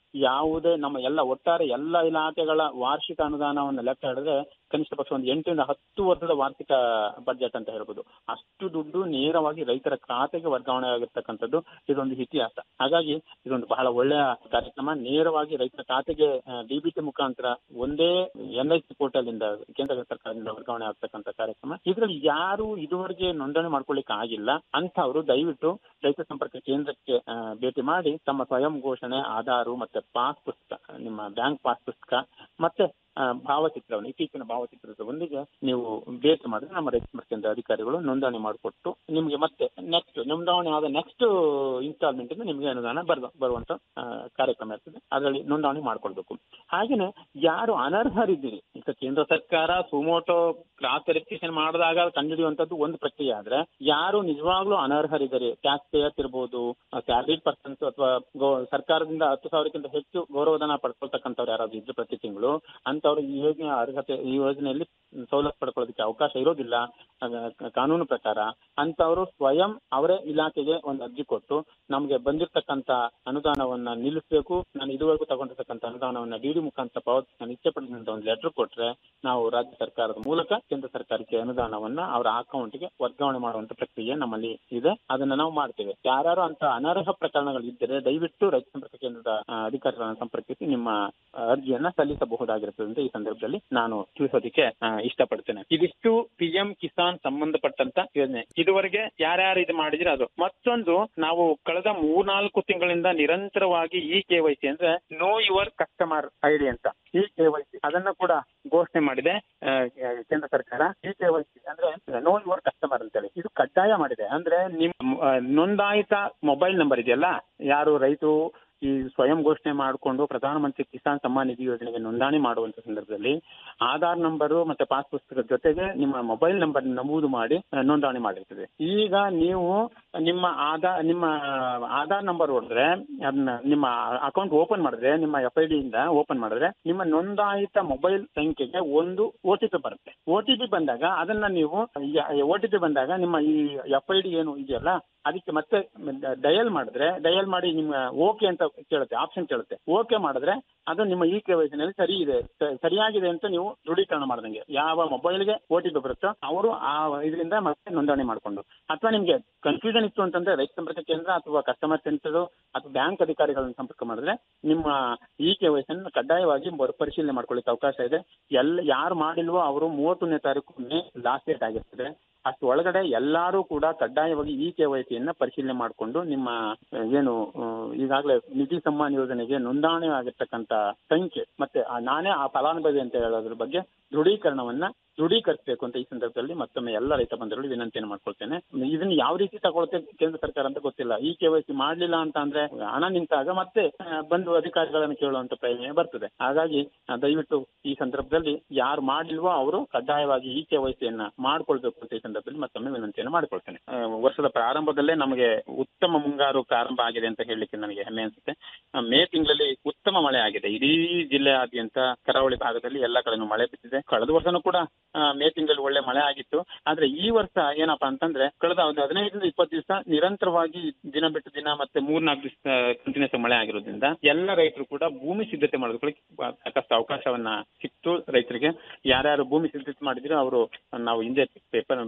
Speaker 3: ಯಾವುದೇ ನಮ್ಮ ಎಲ್ಲ ಒಟ್ಟಾರೆ ಎಲ್ಲ ಇಲಾಖೆಗಳ ವಾರ್ಷಿಕ ಅನುದಾನವನ್ನು ಲೆಕ್ಕ ಹಿಡಿದ್ರೆ ಕನಿಷ್ಠ ಪಕ್ಷ ಒಂದು ಎಂಟರಿಂದ ಹತ್ತು ವರ್ಷದ ವಾರ್ಷಿಕ ಬಜೆಟ್ ಅಂತ ಹೇಳ್ಬೋದು ಅಷ್ಟು ದುಡ್ಡು ನೇರವಾಗಿ ರೈತರ ಖಾತೆಗೆ ವರ್ಗಾವಣೆ ಆಗಿರ್ತಕ್ಕಂಥದ್ದು ಇದೊಂದು ಇತಿಹಾಸ ಹಾಗಾಗಿ ಇದೊಂದು ಬಹಳ ಒಳ್ಳೆಯ ಕಾರ್ಯಕ್ರಮ ನೇರವಾಗಿ ರೈತರ ಖಾತೆಗೆ ಡಿಬಿಟಿ ಮುಖಾಂತರ ಒಂದೇ ಎನ್ ಐ ಸಿ ಪೋರ್ಟಲ್ ಇಂದ ಕೇಂದ್ರ ಸರ್ಕಾರದಿಂದ ವರ್ಗಾವಣೆ ಆಗ್ತಕ್ಕಂಥ ಕಾರ್ಯಕ್ರಮ ಇದರಲ್ಲಿ ಯಾರು ಇದುವರೆಗೆ ನೋಂದಣಿ ಮಾಡ್ಕೊಳ್ಳಿಕ್ಕೆ ಆಗಿಲ್ಲ ಅಂತವರು ದಯವಿಟ್ಟು ರೈತ ಸಂಪರ್ಕ ಕೇಂದ್ರಕ್ಕೆ ಆ, ಭೇಟಿ ಮಾಡಿ ತಮ್ಮ ಸ್ವಯಂ ಘೋಷಣೆ ಆಧಾರು ಮತ್ತೆ ಪಾಸ್ ಪುಸ್ತಕ ನಿಮ್ಮ ಬ್ಯಾಂಕ್ ಪಾಸ್ ಪುಸ್ತಕ ಮತ್ತೆ ಆ, ಭಾವಚಿತ್ರವನ್ನು ಇತ್ತೀಚಿನ ಭಾವಚಿತ್ರದೊಂದಿಗೆ ನೀವು ಭೇಟಿ ಮಾಡಿದ್ರೆ ನಮ್ಮ ರೈತ ಸಂಪರ್ಕ ಕೇಂದ್ರ ಅಧಿಕಾರಿಗಳು ನೋಂದಣಿ ಮಾಡಿಕೊಟ್ಟು ನಿಮಗೆ ಮತ್ತೆ ನೆಕ್ಸ್ಟ್ ನೋಂದಣಿ ಆದ ನೆಕ್ಸ್ಟ್ ಇನ್ಸ್ಟಾಲ್ಮೆಂಟ್ ಇಂದ ನಿಮಗೆ ಅನುದಾನ ಬರ್ ಬರುವಂತ ಆ, ಕಾರ್ಯಕ್ರಮ ಇರ್ತದೆ ಅದರಲ್ಲಿ ನೋಂದಣಿ ಮಾಡ್ಕೊಳ್ಬೇಕು ಹಾಗೇನೆ ಯಾರು ಅನರ್ಹರಿದ್ದೀರಿ ಈಗ ಕೇಂದ್ರ ಸರ್ಕಾರ ಸುಮೋಟೋ ಕ್ರಾಸ್ ವೆರಿಫಿಕೇಶನ್ ಮಾಡಿದಾಗ ಕಂಡುಹಿಡಿಯುವಂತದ್ದು ಒಂದು ಪ್ರಕ್ರಿಯೆ ಆದ್ರೆ ಯಾರು ನಿಜವಾಗ್ಲೂ ಅನರ್ಹರಿದ್ದಾರೆ ಟ್ಯಾಕ್ಸ್ ಪೇಯರ್ಸ್ ಇರ್ಬೋದು ಸ್ಯಾಲರಿಡ್ ಪರ್ಸನ್ಸ್ ಅಥವಾ ಗೌ- ಸರ್ಕಾರದಿಂದ ಹತ್ತು ಸಾವಿರಕ್ಕಿಂತ ಹೆಚ್ಚು ಗೌರವಧನ ಪಡ್ಕೊಳ್ತಕ್ಕಂಥವ್ರು ಯಾರಾದ್ರೂ ಇದ್ರೆ ಪ್ರತಿ ತಿಂಗಳು ಅಂತವ್ರು ಈ ಯೋಜನೆ ಅರ್ಹತೆ ಈ ಯೋಜನೆಯಲ್ಲಿ ಸವಲತ್ತು ಪಡ್ಕೊಳ್ಳೋದಕ್ಕೆ ಅವಕಾಶ ಇರೋದಿಲ್ಲ ಆಗ ಕಾನೂನು ಪ್ರಕಾರ ಅಂತವರು ಸ್ವಯಂ ಅವರೇ ಇಲಾಖೆಗೆ ಒಂದು ಅರ್ಜಿ ಕೊಟ್ಟು ನಮಗೆ ಬಂದಿರತಕ್ಕಂತ ಅನುದಾನವನ್ನ ನಿಲ್ಲಿಸಬೇಕು ನಾನು ಇದುವರೆಗೂ ತಗೊಂಡಿರ್ತಕ್ಕಂಥ ಅನುದಾನವನ್ನ ಡಿಡಿ ಮುಖಾಂತರ ಪಾವತಿ ನಾನು ಇಚ್ಛೆ ಪಡಿಸಿದಂತ ಒಂದು ಲೆಟರ್ ಕೊಟ್ರೆ ನಾವು ರಾಜ್ಯ ಸರ್ಕಾರದ ಮೂಲಕ ಕೇಂದ್ರ ಸರ್ಕಾರಕ್ಕೆ ಅನುದಾನವನ್ನ ಅವರ ಅಕೌಂಟ್ಗೆ ವರ್ಗಾವಣೆ ಮಾಡುವಂತ ಪ್ರಕ್ರಿಯೆ ನಮ್ಮಲ್ಲಿ ಇದೆ ಅದನ್ನ ನಾವು ಮಾಡ್ತೇವೆ ಯಾರು ಅಂತ ಅನರ್ಹ ಪ್ರಕರಣಗಳು ಇದ್ದರೆ ದಯವಿಟ್ಟು ರೈತ ಸಂಪರ್ಕ ಕೇಂದ್ರದ ಆ, ಅಧಿಕಾರಿಗಳನ್ನು ಸಂಪರ್ಕಿಸಿ ನಿಮ್ಮ ಆ, ಅರ್ಜಿಯನ್ನ ಸಲ್ಲಿಸಬಹುದಾಗಿರುತ್ತದೆ ಅಂತ ಈ ಸಂದರ್ಭದಲ್ಲಿ ನಾನು ತಿಳಿಸೋದಕ್ಕೆ ಆ, ಇಷ್ಟಪಡ್ತೇನೆ ಇದಿಷ್ಟು ಪಿಎಂ ಕಿಸಾನ್ ಸಂಬಂಧಪಟ್ಟಂತ ಯೋಜನೆ ಇದುವರೆಗೆ ಯಾರ್ಯಾರು ಇದು ಮಾಡಿದ್ರೆ ಅದು ಮತ್ತೊಂದು ನಾವು ಕಳೆದ ಮೂರ್ನಾಲ್ಕು ತಿಂಗಳಿಂದ ನಿರಂತರವಾಗಿ ಈ ಕೆ ವೈ ಸಿ ಅಂದ್ರೆ ನೋ ಯುವರ್ ಕಸ್ಟಮರ್ ಐಡಿ ಅಂತ ಈ ಕೆ ವೈ ಸಿ ಅದನ್ನ ಕೂಡ ಘೋಷಣೆ ಮಾಡಿದೆ ಆ, ಕೇಂದ್ರ ಸರ್ಕಾರ ಈ ಕೆ ವೈ ಸಿ ಅಂದ್ರೆ ನೋ ಯುವರ್ ಕಸ್ಟಮರ್ ಅಂತೇಳಿ ಇದು ಕಡ್ಡಾಯ ಮಾಡಿದೆ ಅಂದ್ರೆ ನಿಮ್ ಆ, ನೋಂದಾಯಿತ ಮೊಬೈಲ್ ನಂಬರ್ ಇದೆಯಲ್ಲ ಯಾರು ರೈತರು ಈ ಸ್ವಯಂ ಘೋಷಣೆ ಮಾಡಿಕೊಂಡು ಪ್ರಧಾನಮಂತ್ರಿ ಕಿಸಾನ್ ಸಮ್ಮಾನ್ ನಿಧಿ ಯೋಜನೆಗೆ ನೋಂದಣಿ ಮಾಡುವಂತ ಸಂದರ್ಭದಲ್ಲಿ ಆಧಾರ್ ನಂಬರು ಮತ್ತೆ ಪಾಸ್ ಪುಸ್ತಕದ ಜೊತೆಗೆ ನಿಮ್ಮ ಮೊಬೈಲ್ ನಂಬರ್ ನಮೂದು ಮಾಡಿ ಆ, ನೋಂದಣಿ ಮಾಡಿರ್ತದೆ ಈಗ ನೀವು ನಿಮ್ಮ ಆಧಾರ್ ನಿಮ್ಮ ಆಧಾರ್ ನಂಬರ್ ಹೊಡೆದ್ರೆ ಅದನ್ನ ನಿಮ್ಮ ಅಕೌಂಟ್ ಓಪನ್ ಮಾಡಿದ್ರೆ ನಿಮ್ಮ ಎಫ್ ಐ ಡಿ ಇಂದ ಓಪನ್ ಮಾಡಿದ್ರೆ ನಿಮ್ಮ ನೋಂದಾಯಿತ ಮೊಬೈಲ್ ಸಂಖ್ಯೆಗೆ ಒಂದು ಒ ಟಿ ಪಿ ಬರುತ್ತೆ ಒ ಟಿ ಪಿ ಬಂದಾಗ ಅದನ್ನ ನೀವು ಒ ಟಿ ಪಿ ಬಂದಾಗ ನಿಮ್ಮ ಈ ಎಫ್ ಐ ಡಿ ಏನು ಇದೆಯಲ್ಲ ಅದಕ್ಕೆ ಮತ್ತೆ ಡಯಲ್ ಮಾಡಿದ್ರೆ ಡಯಲ್ ಮಾಡಿ ನಿಮ್ಮ ಓಕೆ ಅಂತ ಕೇಳುತ್ತೆ ಆಪ್ಷನ್ ಕೇಳುತ್ತೆ ಓಕೆ ಮಾಡಿದ್ರೆ ಅದು ನಿಮ್ಮ ಇ ಕೆ ನಲ್ಲಿ ಸರಿ ಇದೆ ಸ- ಸರಿಯಾಗಿದೆ ಅಂತ ನೀವು ದೃಢೀಕರಣ ಮಾಡ್ದಂಗೆ ಯಾವ ಮೊಬೈಲ್ಗೆ ಓ ಟಿ ಪಿ ಬರುತ್ತೋ ಅವರು ಆ ಇದರಿಂದ ಮತ್ತೆ ನೋಂದಣಿ ಮಾಡಿಕೊಂಡು ಅಥವಾ ನಿಮ್ಗೆ ಕನ್ಫ್ಯೂಷನ್ ಇತ್ತು ಅಂತಂದ್ರೆ ರೈತ ಸಂಪರ್ಕ ಕೇಂದ್ರ ಅಥವಾ ಕಸ್ಟಮರ್ ಸೆಂಟರ್ ಅಥವಾ ಬ್ಯಾಂಕ್ ಅಧಿಕಾರಿಗಳನ್ನು ಸಂಪರ್ಕ ಮಾಡಿದ್ರೆ ನಿಮ್ಮ ಇ ಕೆ ವೈಸನ್ನು ಕಡ್ಡಾಯವಾಗಿ ಮರುಪರಿಶೀಲನೆ ಮಾಡ್ಕೊಳ್ಳಿಕ್ಕೆ ಅವಕಾಶ ಇದೆ ಎಲ್ಲ ಯಾರು ಮಾಡಿಲ್ವೋ ಅವರು ಮೂವತ್ತೊಂದನೇ ತಾರೀಕು ಮೇ ಲಾಸ್ಟ್ ಡೇಟ್ ಆಗಿರ್ತದೆ ಅಷ್ಟು ಒಳಗಡೆ ಎಲ್ಲರೂ ಕೂಡ ಕಡ್ಡಾಯವಾಗಿ ಈ ಕೆ ವೈ ಸಿಯನ್ನ ಪರಿಶೀಲನೆ ಮಾಡಿಕೊಂಡು ನಿಮ್ಮ ಆ, ಏನು ಆ, ಈಗಾಗಲೇ ನಿಧಿ ಸಮ್ಮಾನ್ ಯೋಜನೆಗೆ ನೋಂದಣಿ ಆಗಿರ್ತಕ್ಕಂಥ ಸಂಖ್ಯೆ ಮತ್ತೆ ಆ ನಾನೇ ಆ ಫಲಾನುಭವಿ ಅಂತ ಹೇಳೋದ್ರ ಬಗ್ಗೆ ದೃಢೀಕರಣವನ್ನ ದೃಢೀಕರಿಸಬೇಕು ಅಂತ ಈ ಸಂದರ್ಭದಲ್ಲಿ ಮತ್ತೊಮ್ಮೆ ಎಲ್ಲ ರೈತ ಬಂಧುಗಳು ವಿನಂತಿಯನ್ನು ಮಾಡ್ಕೊಳ್ತೇನೆ ಇದನ್ನ ಯಾವ ರೀತಿ ತಗೊಳುತ್ತೆ ಕೇಂದ್ರ ಸರ್ಕಾರ ಅಂತ ಗೊತ್ತಿಲ್ಲ ಈ ಕೆ ವೈ ಸಿ ಮಾಡ್ಲಿಲ್ಲ ಅಂತ ಅಂದ್ರೆ ಹಣ ನಿಂತಾಗ ಮತ್ತೆ ಆ, ಬಂದು ಅಧಿಕಾರಿಗಳನ್ನು ಕೇಳುವಂತ ಪ್ರಯೋಜನ ಬರ್ತದೆ ಹಾಗಾಗಿ ಆ, ದಯವಿಟ್ಟು ಈ ಸಂದರ್ಭದಲ್ಲಿ ಯಾರು ಮಾಡಿಲ್ವೋ ಅವರು ಕಡ್ಡಾಯವಾಗಿ ಈ ಕೆ ವೈ ಸಿಯನ್ನ ಮಾಡ್ಕೊಳ್ಬೇಕು ಅಂತ ಈ ಸಂದರ್ಭದಲ್ಲಿ ಮತ್ತೊಮ್ಮೆ ವಿನಂತಿಯನ್ನು ಮಾಡ್ಕೊಳ್ತೇನೆ ಆ, ವರ್ಷದ ಪ್ರಾರಂಭದಲ್ಲೇ ನಮಗೆ ಉತ್ತಮ ಮುಂಗಾರು ಪ್ರಾರಂಭ ಆಗಿದೆ ಅಂತ ಹೇಳಲಿಕ್ಕೆ ನನಗೆ ಹೆಮ್ಮೆ ಅನ್ಸುತ್ತೆ ಆ, ಮೇ ತಿಂಗಳಲ್ಲಿ ಉತ್ತಮ ಮಳೆ ಆಗಿದೆ ಇಡೀ ಜಿಲ್ಲೆಯಾದ್ಯಂತ ಕರಾವಳಿ ಭಾಗದಲ್ಲಿ ಎಲ್ಲ ಕಡೆನೂ ಮಳೆ ಬಿದ್ದಿದೆ ಕಳೆದ ವರ್ಷನೂ ಕೂಡ ಆ, ಮೇ ತಿಂಗಳಲ್ಲಿ ಒಳ್ಳೆ ಮಳೆ ಆಗಿತ್ತು ಆದ್ರೆ ಈ ವರ್ಷ ಏನಪ್ಪಾ ಅಂತಂದ್ರೆ ಕಳೆದ ಒಂದು ಹದಿನೈದರಿಂದ ಇಪ್ಪತ್ತು ದಿವಸ ನಿರಂತರವಾಗಿ ದಿನ ಬಿಟ್ಟು ದಿನ ಮತ್ತೆ ಮೂರ್ನಾಲ್ಕು ದಿವಸ ಕಂಟಿನ್ಯೂಸ್ ಮಳೆ ಆಗಿರೋದ್ರಿಂದ ಎಲ್ಲ ರೈತರು ಕೂಡ ಭೂಮಿ ಸಿದ್ಧತೆ ಮಾಡೋದಕ್ಕೆ ಸಾಕಷ್ಟು ಅವಕಾಶವನ್ನ ಸಿಕ್ತು ರೈತರಿಗೆ ಯಾರ್ಯಾರು ಭೂಮಿ ಸಿದ್ಧತೆ ಮಾಡಿದ್ರು ಅವರು ನಾವು ಹಿಂದೆ ಪೇಪರ್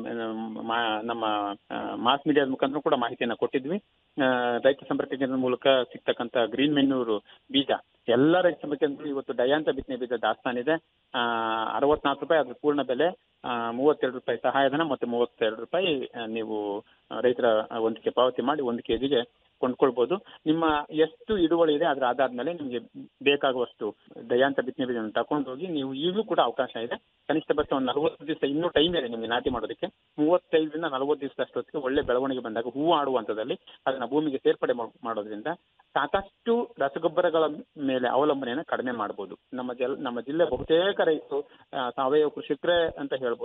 Speaker 3: ನಮ್ಮ ಮಾಸ್ ಮೀಡಿಯಾದ ಮುಖಾಂತರ ಕೂಡ ಮಾಹಿತಿಯನ್ನ ಕೊಟ್ಟಿದ್ವಿ ಆ, ರೈತ ಸಂಪರ್ಕ ಕೇಂದ್ರದ ಮೂಲಕ ಸಿಗ್ತಕ್ಕಂತ ಗ್ರೀನ್ ಮೆನ್ಯೂರು ಬೀಜ ಎಲ್ಲ ರೈತ ಸಂಪರ್ಕ ಕೇಂದ್ರಗಳು ಇವತ್ತು ಡಯಾಂತ ಬಿತ್ತನೆ ಬೀಜ ದಾಸ್ತಾನ್ ಇದೆ ಆ, ಅರವತ್ನಾಲ್ಕು ರೂಪಾಯಿ ಅದ್ರ ಪೂರ್ಣ ಬೆಲೆ ಆ, ಮೂವತ್ತೆರಡು ರೂಪಾಯಿ ಸಹಾಯಧನ ಮತ್ತೆ ಮೂವತ್ತೆರಡು ರೂಪಾಯಿ ಆ, ನೀವು ಆ, ರೈತರ ಒಂದಕ್ಕೆ ಪಾವತಿ ಮಾಡಿ ಒಂದು ಕೆಜಿಗೆ ಕೊಂಡ್ಕೊಳ್ಬಹುದು ನಿಮ್ಮ ಎಷ್ಟು ಇಳುವಳಿ ಇದೆ ಅದರ ಆಧಾರದ ಮೇಲೆ ನಿಮಗೆ ಬೇಕಾಗುವಷ್ಟು ದಯಾಂತ ಬಿತ್ತನೆ ಬೀಜವನ್ನು ತಕೊಂಡು ಹೋಗಿ ನೀವು ಈಗಲೂ ಕೂಡ ಅವಕಾಶ ಇದೆ ಕನಿಷ್ಠ ಪಕ್ಷ ಒಂದು ನಲವತ್ತು ದಿವಸ ಇನ್ನೂ ಟೈಮ್ ಇದೆ ನಿಮಗೆ ನಾಟಿ ಮಾಡೋದಕ್ಕೆ ಮೂವತ್ತೈದರಿಂದ ನಲವತ್ತು ದಿವಸ ಅಷ್ಟೊತ್ತಿಗೆ ಒಳ್ಳೆ ಬೆಳವಣಿಗೆ ಬಂದಾಗ ಹೂವು ಆಡುವ ಹಂತದಲ್ಲಿ ಅದನ್ನ ಭೂಮಿಗೆ ಸೇರ್ಪಡೆ ಮಾಡ್- ಮಾಡೋದ್ರಿಂದ ಸಾಕಷ್ಟು ರಸಗೊಬ್ಬರಗಳ ಮೇಲೆ ಅವಲಂಬನೆಯನ್ನು ಕಡಿಮೆ ಮಾಡಬಹುದು ನಮ್ಮ ಜಲ್ ನಮ್ಮ ಜಿಲ್ಲೆ ಬಹುತೇಕ ರೈತರು ಆ, ಸಾವಯವ ಕೃಷಿಕರೇ ಅಂತ ಹೇಳ್ಬೋದು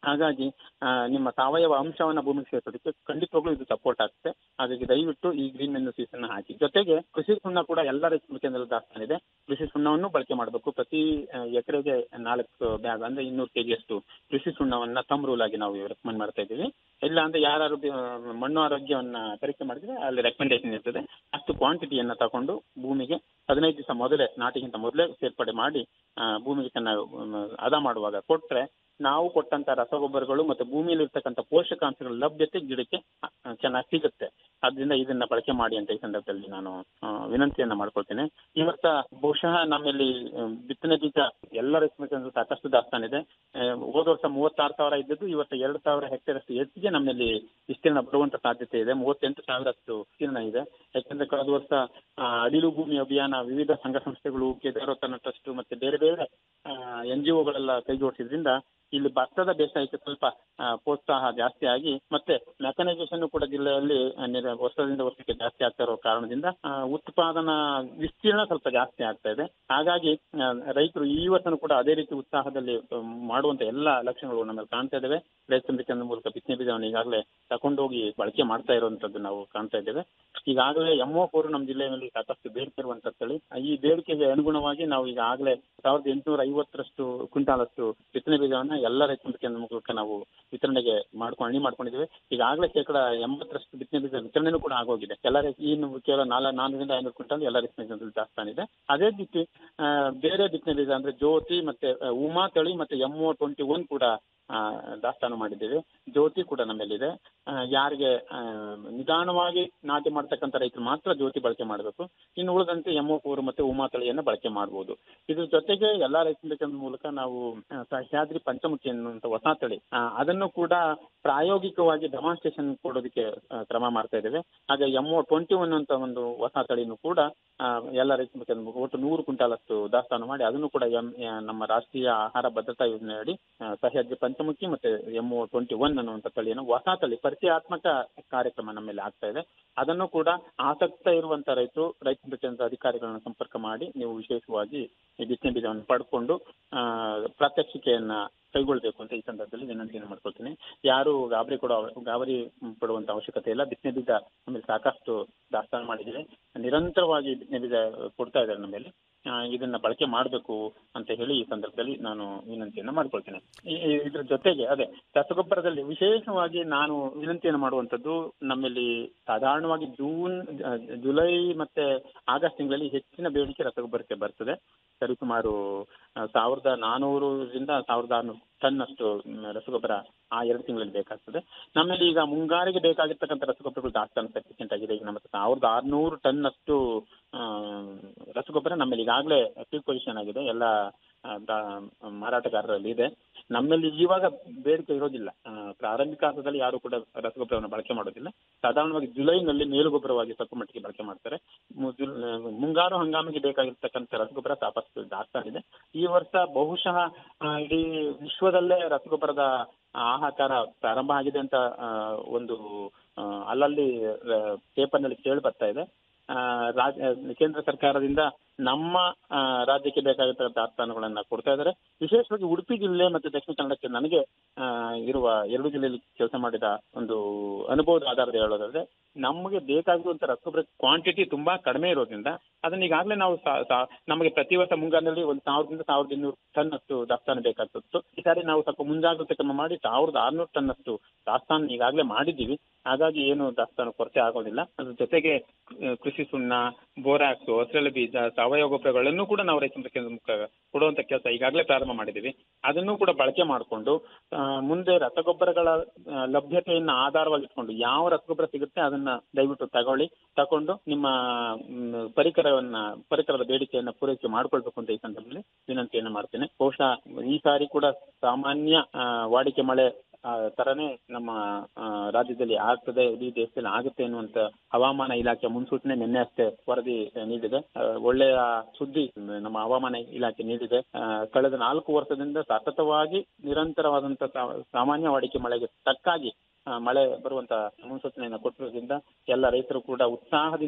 Speaker 3: ಹಾಗಾಗಿ ಆ, ನಿಮ್ಮ ಸಾವಯವ ಅಂಶವನ್ನ ಭೂಮಿಗೆ ಸೇರಿಸೋದಕ್ಕೆ ಖಂಡಿತವಾಗ್ಲೂ ಇದು ಸಪೋರ್ಟ್ ಆಗುತ್ತೆ ಹಾಗಾಗಿ ದಯವಿಟ್ಟು ಈ ಗ್ರೀನ್ ಮೆನು ಸೀಸನ್ ಹಾಕಿ ಜೊತೆಗೆ ಕೃಷಿ ಸುಣ್ಣ ಕೂಡ ಎಲ್ಲ ರೈತರ ಕೇಂದ್ರದಲ್ಲಿ ದಾಸ್ತಾನು ಇದೆ ಕೃಷಿ ಸುಣ್ಣವನ್ನು ಬಳಕೆ ಮಾಡಬೇಕು ಪ್ರತಿ ಆ, ಎಕರೆಗೆ ನಾಲ್ಕು ಬ್ಯಾಗ್ ಅಂದ್ರೆ ಇನ್ನೂರು ಕೆಜಿ ಅಷ್ಟು ಕೃಷಿ ಸುಣ್ಣವನ್ನ ತಮ್ ರೂಲ್ ಆಗಿ ನಾವು ರೆಕಮೆಂಡ್ ಮಾಡ್ತಾ ಇದ್ದೀವಿ ಇಲ್ಲ ಅಂದ್ರೆ ಯಾರು ಮಣ್ಣು ಆರೋಗ್ಯವನ್ನ ಪರೀಕ್ಷೆ ಮಾಡಿದ್ರೆ ಅಲ್ಲಿ ರೆಕಮೆಂಡೇಶನ್ ಇರ್ತದೆ ಅಷ್ಟು ಕ್ವಾಂಟಿಟಿಯನ್ನ ತಗೊಂಡು ಭೂಮಿಗೆ ಹದಿನೈದು ದಿವಸ ಮೊದಲೇ ನಾಟಿಗಿಂತ ಮೊದಲೇ ಸೇರ್ಪಡೆ ಮಾಡಿ ಆ, ಭೂಮಿಗೆ ಚೆನ್ನಾಗಿ ಅದ ಮಾಡುವಾಗ ಕೊಟ್ರೆ ನಾವು ಕೊಟ್ಟಂತ ರಸಗೊಬ್ಬರಗಳು ಮತ್ತೆ ಭೂಮಿಯಲ್ಲಿ ಇರ್ತಕ್ಕಂಥ ಪೋಷಕಾಂಶಗಳ ಲಭ್ಯತೆ ಗಿಡಕ್ಕೆ ಆ, ಚೆನ್ನಾಗಿ ಸಿಗುತ್ತೆ ಅದರಿಂದ ಇದನ್ನ ಬಳಕೆ ಮಾಡಿ ಅಂತ ಈ ಸಂದರ್ಭದಲ್ಲಿ ನಾನು ಆ, ವಿನಂತಿಯನ್ನ ಮಾಡ್ಕೊಳ್ತೇನೆ ಇವತ್ತ ಬಹುಶಃ ನಮ್ಮಲ್ಲಿ ಆ, ಬಿತ್ತನೆ ಬೀಜ ಎಲ್ಲ ರೈತರ ಸಾಕಷ್ಟು ದಾಸ್ತಾನಿದೆ ಆ, ಹೋದ ವರ್ಷ ಮೂವತ್ತಾರು ಸಾವಿರ ಇದ್ದದ್ದು ಇವತ್ತು ಎರಡು ಸಾವಿರ ಹೆಕ್ಟೇರ್ ಅಷ್ಟು ಹೆಚ್ಚಿಗೆ ನಮ್ಮಲ್ಲಿ ವಿಸ್ತೀರ್ಣ ಬರುವಂತ ಸಾಧ್ಯತೆ ಇದೆ ಮೂವತ್ತೆಂಟು ಸಾವಿರಷ್ಟು ವಿಸ್ತೀರ್ಣ ಇದೆ ಯಾಕಂದ್ರೆ ಕಳೆದ ವರ್ಷ ಆ, ಅಡಿಲು ಭೂಮಿ ಅಭಿಯಾನ ವಿವಿಧ ಸಂಘ ಸಂಸ್ಥೆಗಳು ಕೇದಾರೋತ್ತನ ಟ್ರಸ್ಟ್ ಮತ್ತೆ ಬೇರೆ ಬೇರೆ ಎನ್ ಜಿ ಒಗಳೆಲ್ಲ ಕೈ ಜೋಡಿಸಿದ್ರಿಂದ ಇಲ್ಲಿ ಭತ್ತದ ಬೇಸಾಯಕ್ಕೆ ಸ್ವಲ್ಪ ಆ, ಪ್ರೋತ್ಸಾಹ ಜಾಸ್ತಿ ಆಗಿ ಮತ್ತೆ ಮೆಕನೈಸೇಷನ್ ಕೂಡ ಜಿಲ್ಲೆಯಲ್ಲಿ ಆ, ನಿರ- ವರ್ಷದಿಂದ ವರ್ಷಕ್ಕೆ ಜಾಸ್ತಿ ಆಗ್ತಾ ಇರೋ ಕಾರಣದಿಂದ ಆ, ಉತ್ಪಾದನಾ ವಿಸ್ತೀರ್ಣ ಸ್ವಲ್ಪ ಜಾಸ್ತಿ ಆಗ್ತಾ ಇದೆ ಹಾಗಾಗಿ ಆ, ರೈತರು ಈ ವರ್ಷನೂ ಕೂಡ ಅದೇ ರೀತಿ ಉತ್ಸಾಹದಲ್ಲಿ ಆ, ಮಾಡುವಂತ ಎಲ್ಲ ಲಕ್ಷಣಗಳು ನಮ್ಮಲ್ಲಿ ಕಾಣ್ತಾ ಇದ್ದೇವೆ ರೈತ ಕೇಂದ್ರ ಮೂಲಕ ಬಿತ್ತನೆ ಬೀಜವನ್ನು ಈಗಾಗಲೇ ತಕೊಂಡೋಗಿ ಬಳಕೆ ಮಾಡ್ತಾ ಇರುವಂತದ್ದು ನಾವು ಕಾಣ್ತಾ ಇದ್ದೇವೆ ಈಗಾಗಲೇ ಎಮ್ಒ ಫೋರ್ ನಮ್ಮ ಜಿಲ್ಲೆಯಲ್ಲಿ ಸಾಕಷ್ಟು ಬೇಡಿಕೆ ಇರುವಂತ ತಳಿ ಈ ಬೇಡಿಕೆಗೆ ಅನುಗುಣವಾಗಿ ನಾವು ಈಗಾಗಲೇ ಸಾವಿರದ ಎಂಟುನೂರ ಐವತ್ತರಷ್ಟು ಕ್ವಿಂಟಾಲಷ್ಟು ಬಿತ್ತನೆ ಬೀಜವನ್ನ ಎಲ್ಲ ರೈತ ಕೇಂದ್ರ ಮೂಲಕ ನಾವು ವಿತರಣೆಗೆ ಮಾಡ್ಕೊಂಡು ಹಣಿ ಮಾಡ್ಕೊಂಡಿದ್ದೇವೆ ಈಗಾಗಲೇ ಶೇಕಡ ಎಂಬತ್ತರಷ್ಟು ಬಿತ್ತನೆ ಬೀಜ ವಿತರಣೆನೂ ಕೂಡ ಆಗೋಗಿದೆ ಎಲ್ಲ ರೈತ ಇನ್ನು ಕೇವಲ ನಾಲ್ಕು ನಾನ್ನೂರಿಂದ ಐನೂರು ಕ್ವಿಂಟಾಲ್ ಎಲ್ಲ ರೈತ ಕೇಂದ್ರದಲ್ಲಿ ದಾಸ್ತಾನಿದೆ ಅದೇ ರೀತಿ ಆ, ಬೇರೆ ಬಿತ್ತನೆ ಬೀಜ ಅಂದ್ರೆ ಜ್ಯೋತಿ ಮತ್ತೆ ಆ, ಉಮಾ ತಳಿ ಮತ್ತೆ ಎಮ್ಒ ಟ್ವೆಂಟಿ ಒನ್ ಕೂಡ ಆ, ದಾಸ್ತಾನು ಮಾಡಿದ್ದೇವೆ ಜ್ಯೋತಿ ಕೂಡ ನಮ್ಮಲ್ಲಿದೆ ಆ, ಯಾರಿಗೆ ಆ, ನಿಧಾನವಾಗಿ ನಾಟಿ ಮಾಡ್ತಕ್ಕಂಥ ರೈತರು ಮಾತ್ರ ಜ್ಯೋತಿ ಬಳಕೆ ಮಾಡಬೇಕು ಇನ್ನು ಉಳಿದಂತೆ ಎಮ್ಒ ಫೋರ್ ಮತ್ತೆ ಉಮಾ ತಳಿಯನ್ನ ಬಳಕೆ ಮಾಡಬಹುದು ಇದ್ರ ಜೊತೆಗೆ ಎಲ್ಲಾ ರೈತರ ಕೇಂದ್ರ ಮೂಲಕ ನಾವು ಆ, ಸಹ್ಯಾದ್ರಿ ಪಂಚಮುಖಿ ಅನ್ನುವಂತ ಹೊಸ ತಳಿ ಆ, ಅದನ್ನು ಕೂಡ ಪ್ರಾಯೋಗಿಕವಾಗಿ ಡೆಮಾನ್ಸ್ಟ್ರೇಷನ್ ಕೊಡೋದಕ್ಕೆ ಆ, ಕ್ರಮ ಮಾಡ್ತಾ ಇದ್ದೇವೆ ಹಾಗೆ ಎಮ್ಒ ಟ್ವೆಂಟಿ ಒನ್ ಅಂತ ಒಂದು ಹೊಸ ತಳಿನೂ ಕೂಡ ಆ, ಎಲ್ಲ ರೈತರ ಕೇಂದ್ರ ಮೂಲಕ ಒಟ್ಟು ನೂರು ಕ್ವಿಂಟಾಲ್ ಅಷ್ಟು ದಾಸ್ತಾನು ಮಾಡಿ ಅದನ್ನು ಕೂಡ ಎಂ ಆ, ನಮ್ಮ ರಾಷ್ಟ್ರೀಯ ಆಹಾರ ಭದ್ರತಾ ಯೋಜನೆಯಡಿ ಆ, ಸಹ್ಯಾದ್ರಿ ಪಂಚಮುಖಿ ಮತ್ತೆ ಎಮ್ಒ ಟ್ವೆಂಟಿ ಒನ್ ಅನ್ನುವಂಥ ತಳಿಯನ್ನು ಹೊಸ ತಳಿ ಪರಿಚಯಾತ್ಮಕ ಕಾರ್ಯಕ್ರಮ ನಮ್ಮಲ್ಲಿ ಆಗ್ತಾ ಇದೆ ಅದನ್ನು ಕೂಡ ಆಸಕ್ತ ಇರುವಂತ ರೈತರು ರೈತ ಕೇಂದ್ರ ಅಧಿಕಾರಿಗಳನ್ನ ಸಂಪರ್ಕ ಮಾಡಿ ನೀವು ವಿಶೇಷವಾಗಿ ಈ ಬಿತ್ತನೆ ಬೀಜವನ್ನು ಪಡ್ಕೊಂಡು ಆ, ಪ್ರಾತ್ಯಕ್ಷಿಕೆಯನ್ನ ಕೈಗೊಳ್ಬೇಕು ಅಂತ ಈ ಸಂದರ್ಭದಲ್ಲಿ ವಿನಂತಿಯನ್ನು ಮಾಡ್ಕೊಳ್ತೀನಿ ಯಾರು ಗಾಬರಿ ಕೊಡೋ ಗಾಬರಿ ಪಡುವಂತ ಅವಶ್ಯಕತೆ ಇಲ್ಲ ಬಿತ್ತನೆ ಬೀಜ ನಮ್ಮಲ್ಲಿ ಸಾಕಷ್ಟು ದಾಸ್ತಾನು ಮಾಡಿದ್ದೀವಿ ನಿರಂತರವಾಗಿ ಬಿತ್ತನೆ ಬೀಜ ಕೊಡ್ತಾ ಇದ್ದಾರೆ ನಮ್ಮಲ್ಲಿ ಆ, ಇದನ್ನ ಬಳಕೆ ಮಾಡಬೇಕು ಅಂತ ಹೇಳಿ ಈ ಸಂದರ್ಭದಲ್ಲಿ ನಾನು ವಿನಂತಿಯನ್ನ ಮಾಡ್ಕೊಳ್ತೇನೆ ಈ- ಈ- ಇದ್ರ ಜೊತೆಗೆ ಅದೇ ರಸಗೊಬ್ಬರದಲ್ಲಿ ವಿಶೇಷವಾಗಿ ನಾನು ವಿನಂತಿಯನ್ನು ಮಾಡುವಂತದ್ದು ನಮ್ಮಲ್ಲಿ ಸಾಧಾರಣವಾಗಿ ಜೂನ್ ಆ, ಜುಲೈ ಮತ್ತೆ ಆಗಸ್ಟ್ ತಿಂಗಳಲ್ಲಿ ಹೆಚ್ಚಿನ ಬೇಡಿಕೆ ರಸಗೊಬ್ಬರಕ್ಕೆ ಬರ್ತದೆ ಸರಿಸುಮಾರು ಆ, ಸಾವಿರದ ನಾನೂರರಿಂದ ಸಾವಿರದ ಆರುನೂರು ಟನ್ ಅಷ್ಟು ಮ್, ರಸಗೊಬ್ಬರ ಆ ಎರಡು ತಿಂಗಳಲ್ಲಿ ಬೇಕಾಗ್ತದೆ ನಮ್ಮಲ್ಲಿ ಈಗ ಮುಂಗಾರಿಗೆ ಬೇಕಾಗಿರ್ತಕ್ಕಂಥ ರಸಗೊಬ್ಬರಗಳು ದಾಸ್ತಾನು ಸಫಿಷಿಯಂಟ್ ಆಗಿದೆ ಈಗ ನಮ್ಮ ಹತ್ರ ಸಾವಿರದ ಆರುನೂರು ಟನ್ ಅಷ್ಟು ಆ, ರಸಗೊಬ್ಬರ ನಮ್ಮಲ್ಲಿ ಈಗಾಗಲೇ ಪೀಕ್ ಪೊಸಿಷನ್ ಆಗಿದೆ ಎಲ್ಲ ಆ, ದಾ- ಮಾರಾಟಗಾರರಲ್ಲಿ ಇದೆ ನಮ್ಮಲ್ಲಿ ಇವಾಗ ಬೇಡಿಕೆ ಇರೋದಿಲ್ಲ ಆ, ಪ್ರಾರಂಭಿಕ ಹಂತದಲ್ಲಿ ಯಾರು ಕೂಡ ರಸಗೊಬ್ಬರವನ್ನು ಬಳಕೆ ಮಾಡೋದಿಲ್ಲ ಸಾಧಾರಣವಾಗಿ ಜುಲೈನಲ್ಲಿ ಮೇಲುಗೊಬ್ಬರವಾಗಿ ಸ್ವಲ್ಪ ಮಟ್ಟಿಗೆ ಬಳಕೆ ಮಾಡ್ತಾರೆ ಮು- ಜುಲ್- ಮುಂಗಾರು ಹಂಗಾಮಿಗೆ ಬೇಕಾಗಿರ್ತಕ್ಕಂಥ ರಸಗೊಬ್ಬರ ಸಾಕಷ್ಟು ದಾಸ್ತಾನಿದೆ ಈ ವರ್ಷ ಬಹುಶಃ ಆ, ಇಡೀ ವಿಶ್ವದಲ್ಲೇ ರಸಗೊಬ್ಬರದ ಹಾಹಾಕಾರ ಪ್ರಾರಂಭ ಆಗಿದೆ ಅಂತ ಆ, ಒಂದು ಆ, ಅಲ್ಲಲ್ಲಿ ಪೇಪರ್ನಲ್ಲಿ ಕೇಳಿ ಬರ್ತಾ ಇದೆ ಆ, ರಾಜ್- ಆ, ಕೇಂದ್ರ ಸರ್ಕಾರದಿಂದ ನಮ್ಮ ಆ, ರಾಜ್ಯಕ್ಕೆ ಬೇಕಾಗಿರ್ತಕ್ಕಂಥ ದಾಸ್ತಾನುಗಳನ್ನ ಕೊಡ್ತಾ ಇದ್ದಾರೆ ವಿಶೇಷವಾಗಿ ಉಡುಪಿ ಜಿಲ್ಲೆ ಮತ್ತು ದಕ್ಷಿಣ ಕನ್ನಡಕ್ಕೆ ನನಗೆ ಆ, ಇರುವ ಎರಡು ಜಿಲ್ಲೆಯಲ್ಲಿ ಕೆಲಸ ಮಾಡಿದ ಒಂದು ಅನುಭವದ ಆಧಾರದ ಹೇಳೋದಾದ್ರೆ ನಮಗೆ ಬೇಕಾಗಿರುವಂತ ರಸಗೊಬ್ಬರ ಕ್ವಾಂಟಿಟಿ ತುಂಬಾ ಕಡಿಮೆ ಇರೋದ್ರಿಂದ ಅದನ್ನ ಈಗಾಗಲೇ ನಾವು ಸಾ- ಸಾ- ನಮಗೆ ಪ್ರತಿ ವರ್ಷ ಮುಂಗಾರಿನಲ್ಲಿ ಒಂದು ಸಾವಿರದಿಂದ ಸಾವಿರದ ಇನ್ನೂರು ಟನ್ ಅಷ್ಟು ದಾಸ್ತಾನು ಬೇಕಾಗ್ತಿತ್ತು ಈ ಸಾರಿ ನಾವು ಸ್ವಲ್ಪ ಮುಂಜಾಗ್ರತೆ ಕ್ರಮ ಮಾಡಿ ಸಾವಿರದ ಆರುನೂರು ಟನ್ ಅಷ್ಟು ದಾಸ್ತಾನು ಈಗಾಗಲೇ ಮಾಡಿದ್ದೀವಿ ಹಾಗಾಗಿ ಏನು ದಾಸ್ತಾನು ಕೊರತೆ ಆಗೋದಿಲ್ಲ ಅದ್ರ ಜೊತೆಗೆ ಆ, ಕೃಷಿ ಸುಣ್ಣ ಬೋರಾಕ್ಸ್ ಹಸಿರೆಲೆ ಬೀಜ ಸಾವಯವ ಗೊಬ್ಬರಗಳನ್ನು ಕೂಡ ನಾವು ರೈತರ ಕೇಂದ್ರ ಮುಖ ಕೊಡುವಂತ ಕೆಲಸ ಈಗಾಗಲೇ ಪ್ರಾರಂಭ ಮಾಡಿದ್ದೀವಿ ಅದನ್ನು ಕೂಡ ಬಳಕೆ ಮಾಡಿಕೊಂಡು ಮುಂದೆ ರಸಗೊಬ್ಬರಗಳ ಆ, ಲಭ್ಯತೆಯನ್ನ ಆಧಾರವಾಗಿಟ್ಕೊಂಡು ಯಾವ ರಸಗೊಬ್ಬರ ಸಿಗುತ್ತೆ ಅದನ್ನ ದಯವಿಟ್ಟು ತಗೊಳ್ಳಿ ತಕೊಂಡು ನಿಮ್ಮ ಮ್, ಪರಿಕರವನ್ನ ಪರಿಕರದ ಬೇಡಿಕೆಯನ್ನ ಪೂರೈಕೆ ಮಾಡ್ಕೊಳ್ಬೇಕು ಅಂತ ಈ ಸಂದರ್ಭದಲ್ಲಿ ವಿನಂತಿಯನ್ನ ಮಾಡ್ತೇನೆ ಬಹುಶಃ ಈ ಸಾರಿ ಕೂಡ ಸಾಮಾನ್ಯ ಆ, ವಾಡಿಕೆ ಮಳೆ ಆ, ತರನೇ ನಮ್ಮ ಆ, ರಾಜ್ಯದಲ್ಲಿ ಆಗ್ತದೆ ಇಡೀ ದೇಶದಲ್ಲಿ ಆಗುತ್ತೆ ಎನ್ನುವಂತ ಹವಾಮಾನ ಇಲಾಖೆ ಮುನ್ಸೂಚನೆ ನಿನ್ನೆ ಅಷ್ಟೇ ವರದಿ ಆ, ನೀಡಿದೆ ಆ, ಒಳ್ಳೆಯ ಸುದ್ದಿ ನಮ್ಮ ಹವಾಮಾನ ಇಲಾಖೆ ನೀಡಿದೆ ಆ, ಕಳೆದ ನಾಲ್ಕು ವರ್ಷದಿಂದ ಸತತವಾಗಿ ನಿರಂತರವಾದಂತ ಸಾ- ಸಾಮಾನ್ಯ ವಾಡಿಕೆ ಮಳೆಗೆ ತಕ್ಕಾಗಿ ಆ, ಮಳೆ ಬರುವಂತ ಮುನ್ಸೂಚನೆಯನ್ನು ಕೊಟ್ಟಿರೋದ್ರಿಂದ ಎಲ್ಲ ರೈತರು ಕೂಡ ಉತ್ಸಾಹದಿಂದ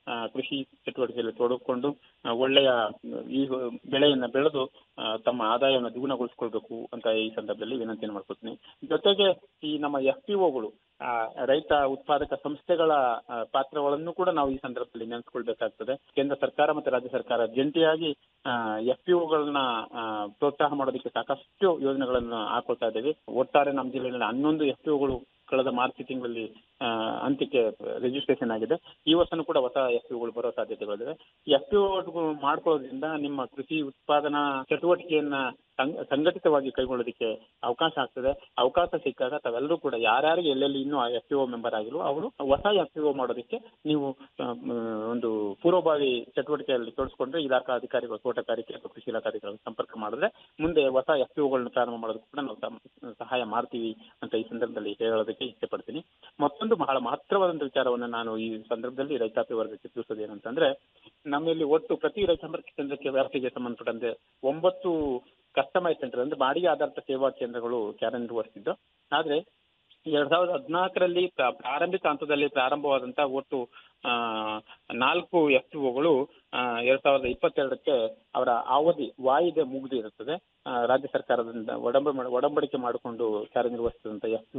Speaker 3: ಆ, ಕೃಷಿ ಚಟುವಟಿಕೆಯಲ್ಲಿ ತೊಡಗಿಕೊಂಡು ಆ, ಒಳ್ಳೆಯ ಈ ಬೆಳೆಯನ್ನ ಬೆಳೆದು ಆ, ತಮ್ಮ ಆದಾಯವನ್ನು ದ್ವಿಗುಣಗೊಳಿಸ್ಕೊಳ್ಬೇಕು ಅಂತ ಈ ಸಂದರ್ಭದಲ್ಲಿ ವಿನಂತಿಯನ್ನು ಮಾಡ್ಕೊತೀನಿ ಜೊತೆಗೆ ಈ ನಮ್ಮ ಎಫ್ ಪಿ ಒಗಳು ರೈತ ಉತ್ಪಾದಕ ಸಂಸ್ಥೆಗಳ ಆ, ಪಾತ್ರಗಳನ್ನು ಕೂಡ ನಾವು ಈ ಸಂದರ್ಭದಲ್ಲಿ ನೆನೆಸ್ಕೊಳ್ಬೇಕಾಗ್ತದೆ ಕೇಂದ್ರ ಸರ್ಕಾರ ಮತ್ತು ರಾಜ್ಯ ಸರ್ಕಾರ ಜಂಟಿಯಾಗಿ ಎಫ್ ಪಿ ಒಗಳನ್ನ ಪ್ರೋತ್ಸಾಹ ಮಾಡೋದಕ್ಕೆ ಸಾಕಷ್ಟು ಯೋಜನೆಗಳನ್ನು ಹಾಕೊಳ್ತಾ ಇದ್ದೇವೆ ಒಟ್ಟಾರೆ ನಮ್ಮ ಜಿಲ್ಲೆಯಲ್ಲಿ ಹನ್ನೊಂದು ಎಫ್ ಪಿ ಒಗಳು ಕಳೆದ ಮಾರ್ಚ್ ತಿಂಗಳಲ್ಲಿ ಆ, ಅಂತ್ಯಕ್ಕೆ ರಿಜಿಸ್ಟ್ರೇಷನ್ ಆಗಿದೆ ಈ ವರ್ಷನೂ ಕೂಡ ಹೊಸ ಎಫ್ ಪಿ ಒಗಳು ಬರೋ ಸಾಧ್ಯತೆಗಳಿವೆ ಎಫ್ ಪಿ ಮಾಡ್ಕೊಳ್ಳೋದ್ರಿಂದ ನಿಮ್ಮ ಕೃಷಿ ಉತ್ಪಾದನಾ ಚಟುವಟಿಕೆಯನ್ನ ಸಂಘ- ಸಂಘಟಿತವಾಗಿ ಕೈಗೊಳ್ಳೋದಕ್ಕೆ ಅವಕಾಶ ಆಗ್ತದೆ ಅವಕಾಶ ಸಿಕ್ಕಾಗ ತಾವೆಲ್ಲರೂ ಕೂಡ ಯಾರ್ಯಾರಿಗೆ ಎಲ್ಲೆಲ್ಲಿ ಇನ್ನೂ ಎಫ್ ಪಿ ಒ ಮೆಂಬರ್ ಆಗಿಲ್ವೋ ಅವರು ಹೊಸ ಎಫ್ ಪಿ ಒ ಮಾಡೋದಕ್ಕೆ ನೀವು ಆ, ಮ್, ಒಂದು ಪೂರ್ವಭಾವಿ ಚಟುವಟಿಕೆಯಲ್ಲಿ ತೊಡಸ್ಕೊಂಡ್ರೆ ಇಲಾಖಾ ಅಧಿಕಾರಿಗಳು ತೋಟಗಾರಿಕೆ ಅಥವಾ ಕೃಷಿ ಇಲಾಖಾಧಿಕಾರಿಗಳು ಸಂಪರ್ಕ ಮಾಡಿದ್ರೆ ಮುಂದೆ ಹೊಸ ಎಫ್ ಪಿ ಒಗಳನ್ನ ಪ್ರಾರಂಭ ಮಾಡೋದಕ್ಕೆ ಕೂಡ ನಾವು ಸಮ್- ಸಹಾಯ ಮಾಡ್ತೀವಿ ಅಂತ ಈ ಸಂದರ್ಭದಲ್ಲಿ ಹೇಳೋದಕ್ಕೆ ಇಷ್ಟಪಡ್ತೀನಿ ಮತ್ತೊಂದು ಬಹಳ ಮಹತ್ತರವಾದಂತ ವಿಚಾರವನ್ನು ನಾನು ಈ ಸಂದರ್ಭದಲ್ಲಿ ರೈತಾಪಿ ವರ್ಗಕ್ಕೆ ತಿಳಿಸೋದು ಏನಂತಂದ್ರೆ ನಮ್ಮಲ್ಲಿ ಒಟ್ಟು ಪ್ರತಿ ರೈತ ಸಂಪರ್ಕ ಕೇಂದ್ರಕ್ಕೆ ವ್ಯಾಪ್ತಿಗೆ ಸಂಬಂಧಪಟ್ಟಂತೆ ಒಂಬತ್ತು ಕಸ್ಟಮೈಸ್ ಸೆಂಟರ್ ಅಂದ್ರೆ ಬಾಡಿಗೆ ಆಧಾರಿತ ಸೇವಾ ಕೇಂದ್ರಗಳು ಕಾರ್ಯನಿರ್ವಹಿಸ್ತಿದ್ದು ಆದ್ರೆ ಎರಡ್ ಸಾವಿರದ ಹದಿನಾಲ್ಕರಲ್ಲಿ ಪ್ರಾರಂಭಿಕ ಹಂತದಲ್ಲಿ ಪ್ರಾರಂಭವಾದಂತ ಒಟ್ಟು ಆ, ನಾಲ್ಕು ಎಫ್ ಒಗಳು ಎರಡ್ ಸಾವಿರದ ಇಪ್ಪತ್ತೆರಡಕ್ಕೆ ಅವರ ಅವಧಿ ವಾಯಿದೆ ಮುಗಿದಿರುತ್ತದೆ ಆ, ರಾಜ್ಯ ಸರ್ಕಾರದಿಂದ ಒಡಂಬ ಒಡಂಬಡಿಕೆ ಮಾಡಿಕೊಂಡು ಕಾರ್ಯನಿರ್ವಹಿಸಿದಂತ ಎಫ್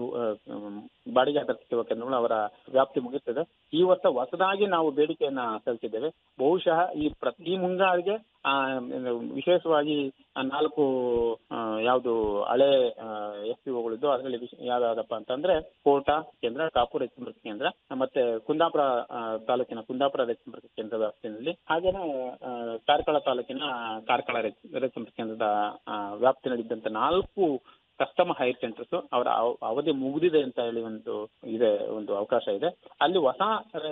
Speaker 3: ಬಾಡಿಗೆ ಆಧಾರಿತ ಸೇವಾ ಕೇಂದ್ರಗಳು ಅವರ ವ್ಯಾಪ್ತಿ ಮುಗಿಯುತ್ತದೆ ಈ ವರ್ಷ ಹೊಸದಾಗಿ ನಾವು ಬೇಡಿಕೆಯನ್ನ ಸಲ್ಲಿಸಿದ್ದೇವೆ ಬಹುಶಃ ಈ ಪ್ರತಿ ಮುಂಗಾರಿಗೆ ಆ, ವಿಶೇಷವಾಗಿ ಆ ನಾಲ್ಕು ಆ, ಯಾವುದು ಹಳೆ ಎಫ್ ಪಿ ಒಗಳಿದ್ದು ಅದರಲ್ಲಿ ವಿಶ್- ಯಾವ್ಯಾವ್ದಪ್ಪ ಅಂತಂದ್ರೆ ಕೋಟ ಕೇಂದ್ರ ಕಾಪುರ ರೈತ ಸಂಪರ್ಕ ಕೇಂದ್ರ ಮತ್ತೆ ಕುಂದಾಪುರ ಆ, ತಾಲೂಕಿನ ಕುಂದಾಪುರ ರೈತ ಸಂಪರ್ಕ ಕೇಂದ್ರ ವ್ಯಾಪ್ತಿಯಲ್ಲಿ ಹಾಗೇನೆ ಆ, ಕಾರ್ಕಳ ತಾಲೂಕಿನ ಕಾರ್ಕಳ ರೈತ ರೈತ ಸಂಪರ್ಕ ಕೇಂದ್ರದ ಆ, ವ್ಯಾಪ್ತಿನಲ್ಲಿದ್ದಂತ ನಾಲ್ಕು ಕಸ್ಟಮರ್ ಹೈರ್ ಸೆಂಟರ್ಸ್ ಅವರ ಅವ- ಅವಧಿ ಮುಗಿದಿದೆ ಅಂತ ಹೇಳಿ ಒಂದು ಇದೆ ಒಂದು ಅವಕಾಶ ಇದೆ ಅಲ್ಲಿ ಹೊಸ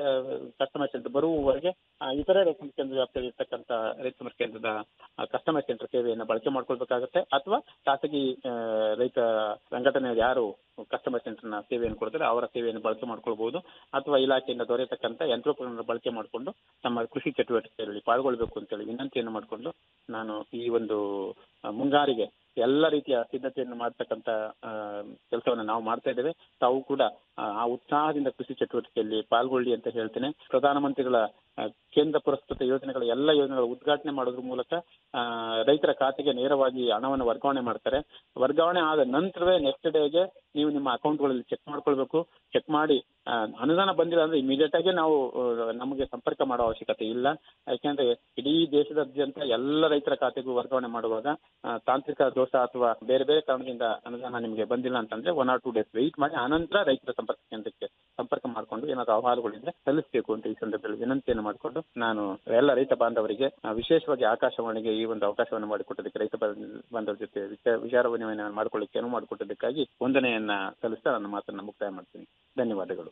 Speaker 3: ಕಸ್ಟಮರ್ ಸೆಂಟರ್ ಬರುವವರೆಗೆ ಆ, ಇತರೆ ರೈತ ಸಂಪರ್ಕ ಕೇಂದ್ರ ವ್ಯಾಪ್ತಿಯಲ್ಲಿ ಇರ್ತಕ್ಕಂಥ ರೈತ ಸಂಪರ್ಕ ಕೇಂದ್ರದ ಕಸ್ಟಮರ್ ಸೆಂಟರ್ ಸೇವೆಯನ್ನು ಬಳಕೆ ಮಾಡ್ಕೊಳ್ಬೇಕಾಗತ್ತೆ ಅಥವಾ ಖಾಸಗಿ ಆ, ರೈತ ಸಂಘಟನೆ ಯಾರು ಕಸ್ಟಮರ್ ಸೆಂಟರ್ನ ಸೇವೆಯನ್ನು ಕೊಡ್ತಾರೆ ಅವರ ಸೇವೆಯನ್ನು ಬಳಕೆ ಮಾಡ್ಕೊಳ್ಬಹುದು ಅಥವಾ ಇಲಾಖೆಯಿಂದ ದೊರೆಯತಕ್ಕಂಥ ಯಂತ್ರೋಪಕರಣ ಬಳಕೆ ಮಾಡಿಕೊಂಡು ತಮ್ಮ ಕೃಷಿ ಚಟುವಟಿಕೆಯಲ್ಲಿ ಪಾಲ್ಗೊಳ್ಬೇಕು ಅಂತೇಳಿ ವಿನಂತಿಯನ್ನು ಮಾಡಿಕೊಂಡು ನಾನು ಈ ಒಂದು ಆ, ಮುಂಗಾರಿಗೆ ಎಲ್ಲ ರೀತಿಯ ಸಿದ್ಧತೆಯನ್ನು ಮಾಡ್ತಕ್ಕಂಥ ಕೆಲಸವನ್ನು ನಾವು ಮಾಡ್ತಾ ಇದ್ದೇವೆ ತಾವು ಕೂಡ ಆ, ಆ ಉತ್ಸಾಹದಿಂದ ಕೃಷಿ ಚಟುವಟಿಕೆಯಲ್ಲಿ ಪಾಲ್ಗೊಳ್ಳಿ ಅಂತ ಹೇಳ್ತೇನೆ ಪ್ರಧಾನಮಂತ್ರಿಗಳ ಆ, ಕೇಂದ್ರ ಪುರಸ್ಕೃತ ಯೋಜನೆಗಳ ಎಲ್ಲ ಯೋಜನೆಗಳ ಉದ್ಘಾಟನೆ ಮಾಡೋದ್ರ ಮೂಲಕ ಆ, ರೈತರ ಖಾತೆಗೆ ನೇರವಾಗಿ ಹಣವನ್ನು ವರ್ಗಾವಣೆ ಮಾಡ್ತಾರೆ ವರ್ಗಾವಣೆ ಆದ ನಂತರವೇ ನೆಕ್ಸ್ಟ್ ಡೇಗೆ ನೀವು ನಿಮ್ಮ ಅಕೌಂಟ್ಗಳಲ್ಲಿ ಚೆಕ್ ಮಾಡ್ಕೊಳ್ಬೇಕು ಚೆಕ್ ಮಾಡಿ ಆ, ಅನುದಾನ ಬಂದಿಲ್ಲ ಅಂದ್ರೆ ಇಮಿಡಿಯೇಟ್ ಆಗಿ ನಾವು ಆ, ನಮಗೆ ಸಂಪರ್ಕ ಮಾಡೋ ಅವಶ್ಯಕತೆ ಇಲ್ಲ ಯಾಕೆಂದ್ರೆ ಇಡೀ ದೇಶದಾದ್ಯಂತ ಎಲ್ಲ ರೈತರ ಖಾತೆಗೂ ವರ್ಗಾವಣೆ ಮಾಡುವಾಗ ಆ, ತಾಂತ್ರಿಕ ದೋಷ ಅಥವಾ ಬೇರೆ ಬೇರೆ ಕಾರಣದಿಂದ ಅನುದಾನ ನಿಮಗೆ ಬಂದಿಲ್ಲ ಅಂತಂದ್ರೆ one or two days wait ಮಾಡಿ ಆನಂತರ ರೈತರ ಸಂಪರ್ಕ ಕೇಂದ್ರಕ್ಕೆ ಸಂಪರ್ಕ ಮಾಡಿಕೊಂಡು ಏನಾದ್ರು ಅಹವಾಲುಗಳಿದ್ರೆ ಸಲ್ಲಿಸಬೇಕು ಅಂತ ಈ ಸಂದರ್ಭದಲ್ಲಿ ವಿನಂತಿಯನ್ನು ಮಾಡಿಕೊಂಡು ನಾನು ಎಲ್ಲ ರೈತ ಬಾಂಧವರಿಗೆ ಆ, ವಿಶೇಷವಾಗಿ ಆಕಾಶವಾಣಿಗೆ ಈ ಒಂದು ಅವಕಾಶವನ್ನು ಮಾಡಿಕೊಟ್ಟದಕ್ಕೆ ರೈತ ಬಾಂಧ- ಬಾಂಧವರ ಜೊತೆ ವಿಚಾರ ವಿಚಾರ ವಿನಿಮಯ ಮಾಡಿಕೊಳ್ಳಿಕ್ಕೆ ಅನುವು ಮಾಡಿಕೊಟ್ಟದಕ್ಕಾಗಿ ವಂದನೆಯನ್ನ ಸಲ್ಲಿಸ್ತಾ ನನ್ನ ಮಾತನ್ನ ಮುಕ್ತಾಯ ಮಾಡ್ತೀನಿ ಧನ್ಯವಾದಗಳು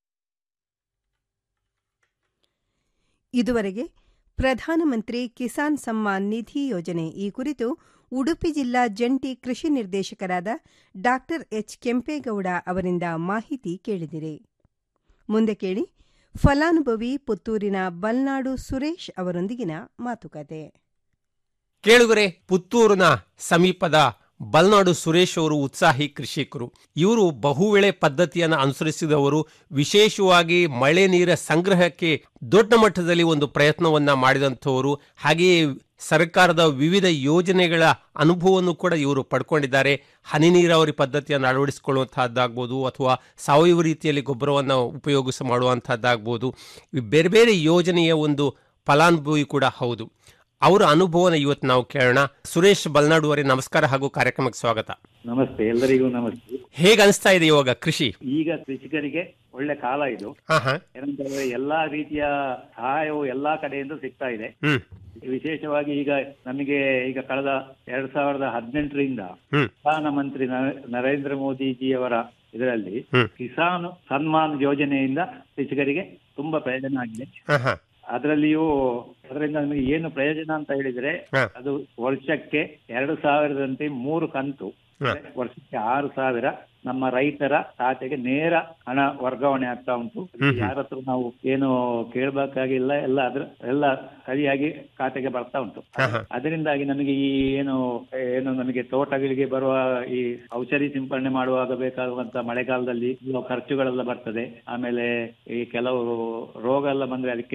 Speaker 1: ಇದುವರೆಗೆ ಪ್ರಧಾನಮಂತ್ರಿ ಕಿಸಾನ್ ಸಮ್ಮಾನ್ ನಿಧಿ ಯೋಜನೆ ಈ ಕುರಿತು ಉಡುಪಿ ಜಿಲ್ಲಾ ಜಂಟಿ ಕೃಷಿ ನಿರ್ದೇಶಕರಾದ ಡಾ ಎಚ್ ಕೆಂಪೇಗೌಡ ಅವರಿಂದ ಮಾಹಿತಿ ಕೇಳಿದಿರಿ ಮುಂದೆ ಕೇಳಿ ಫಲಾನುಭವಿ ಪುತ್ತೂರಿನ ಬಲ್ನಾಡು ಸುರೇಶ್ ಅವರೊಂದಿಗಿನ ಮಾತುಕತೆ
Speaker 4: ಕೇಳುಗರೆ ಪುತ್ತೂರಿನ ಸಮೀಪದ ಬಲ್ನಾಡು ಸುರೇಶ್ ಅವರು ಉತ್ಸಾಹಿ ಕೃಷಿಕರು ಇವರು ಬಹುವೆಳೆ ಪದ್ಧತಿಯನ್ನು ಅನುಸರಿಸಿದವರು ವಿಶೇಷವಾಗಿ ಮಳೆ ನೀರ ಸಂಗ್ರಹಕ್ಕೆ ದೊಡ್ಡ ಮಟ್ಟದಲ್ಲಿ ಒಂದು ಪ್ರಯತ್ನವನ್ನ ಮಾಡಿದಂಥವರು ಹಾಗೆಯೇ ಸರ್ಕಾರದ ವಿವಿಧ ಯೋಜನೆಗಳ ಅನುಭವವನ್ನು ಕೂಡ ಇವರು ಪಡ್ಕೊಂಡಿದ್ದಾರೆ ಹನಿ ನೀರಾವರಿ ಪದ್ಧತಿಯನ್ನು ಅಳವಡಿಸಿಕೊಳ್ಳುವಂತಹದ್ದಾಗ್ಬೋದು ಅಥವಾ ಸಾವಯವ ರೀತಿಯಲ್ಲಿ ಗೊಬ್ಬರವನ್ನು ಉಪಯೋಗಿಸ ಮಾಡುವಂತಹದ್ದಾಗ್ಬೋದು ಈ ಬೇರೆ ಬೇರೆ ಯೋಜನೆಯ ಒಂದು ಫಲಾನುಭವಿ ಕೂಡ ಹೌದು ಅವರ ಅನುಭವನ ಇವತ್ತು ನಾವು ಕೇಳೋಣ ಸುರೇಶ್ ಬಲ್ನಾಡು ಅವರೇ ನಮಸ್ಕಾರ ಹಾಗೂ ಕಾರ್ಯಕ್ರಮಕ್ಕೆ ಸ್ವಾಗತ
Speaker 5: ನಮಸ್ತೆ ಎಲ್ಲರಿಗೂ ನಮಸ್ತೆ
Speaker 4: ಹೇಗೆ ಅನಿಸ್ತಾ ಇದೆ ಇವಾಗ ಕೃಷಿ
Speaker 5: ಈಗ ಕೃಷಿಕರಿಗೆ ಒಳ್ಳೆ ಕಾಲ ಇದು
Speaker 4: ಹಾ ಹಾ
Speaker 5: ಏನಂತಂದ್ರೆ ಎಲ್ಲಾ ರೀತಿಯ ಸಹಾಯವು ಎಲ್ಲಾ ಕಡೆಯಿಂದ ಸಿಗ್ತಾ ಇದೆ
Speaker 4: ಹ್ಮ್
Speaker 5: ವಿಶೇಷವಾಗಿ ಈಗ ನಮಗೆ ಈಗ ಕಳೆದ ಎರಡ್ ಸಾವಿರದ ಹದಿನೆಂಟರಿಂದ
Speaker 4: ಹ್ಮ್
Speaker 5: ಪ್ರಧಾನಮಂತ್ರಿ ನರ- ನರೇಂದ್ರ ಮೋದಿಜಿಯವರ ಇದರಲ್ಲಿ
Speaker 4: ಹ್ಮ್.
Speaker 5: ಕಿಸಾನ್ ಸನ್ಮಾನ್ ಯೋಜನೆಯಿಂದ ಕೃಷಿಕರಿಗೆ ತುಂಬಾ ಪ್ರಯೋಜನ ಆಗಿದೆ
Speaker 4: ಹಾ ಹಾ
Speaker 5: ಅದರಲ್ಲಿಯೂ ಅದರಿಂದ ನಮಗೆ ಏನು ಪ್ರಯೋಜನ ಅಂತ ಹೇಳಿದ್ರೆ
Speaker 4: ಹಾ.
Speaker 5: ಅದು ವರ್ಷಕ್ಕೆ ಎರಡು ಸಾವಿರದಂತೆ ಮೂರು ಕಂತು
Speaker 4: ಹಾ.
Speaker 5: ವರ್ಷಕ್ಕೆ ಆರು ಸಾವಿರ ನಮ್ಮ ರೈತರ ಖಾತೆಗೆ ನೇರ ಹಣ ವರ್ಗಾವಣೆ ಆಗ್ತಾ ಉಂಟು ಯಾರ ಹತ್ರ ನಾವು ಏನು ಕೇಳಬೇಕಾಗಿಲ್ಲ ಎಲ್ಲ ಅದ್ರ ಎಲ್ಲ ಸರಿಯಾಗಿ ಖಾತೆಗೆ ಬರ್ತಾ ಉಂಟು
Speaker 4: ಹಾ, ಹಾ.
Speaker 5: ಅದರಿಂದಾಗಿ ನಮಗೆ ಈ ಏನು ಏನು ನಮಗೆ ತೋಟಗಳಿಗೆ ಬರುವ ಈ ಔಷಧಿ ಸಿಂಪಡಣೆ ಮಾಡುವಾಗ ಬೇಕಾಗುವಂತ ಮಳೆಗಾಲದಲ್ಲಿ ಕೆಲವು ಖರ್ಚುಗಳೆಲ್ಲ ಬರ್ತದೆ ಆಮೇಲೆ ಈ ಕೆಲವು ರೋಗ ಎಲ್ಲ ಬಂದ್ರೆ ಅದಕ್ಕೆ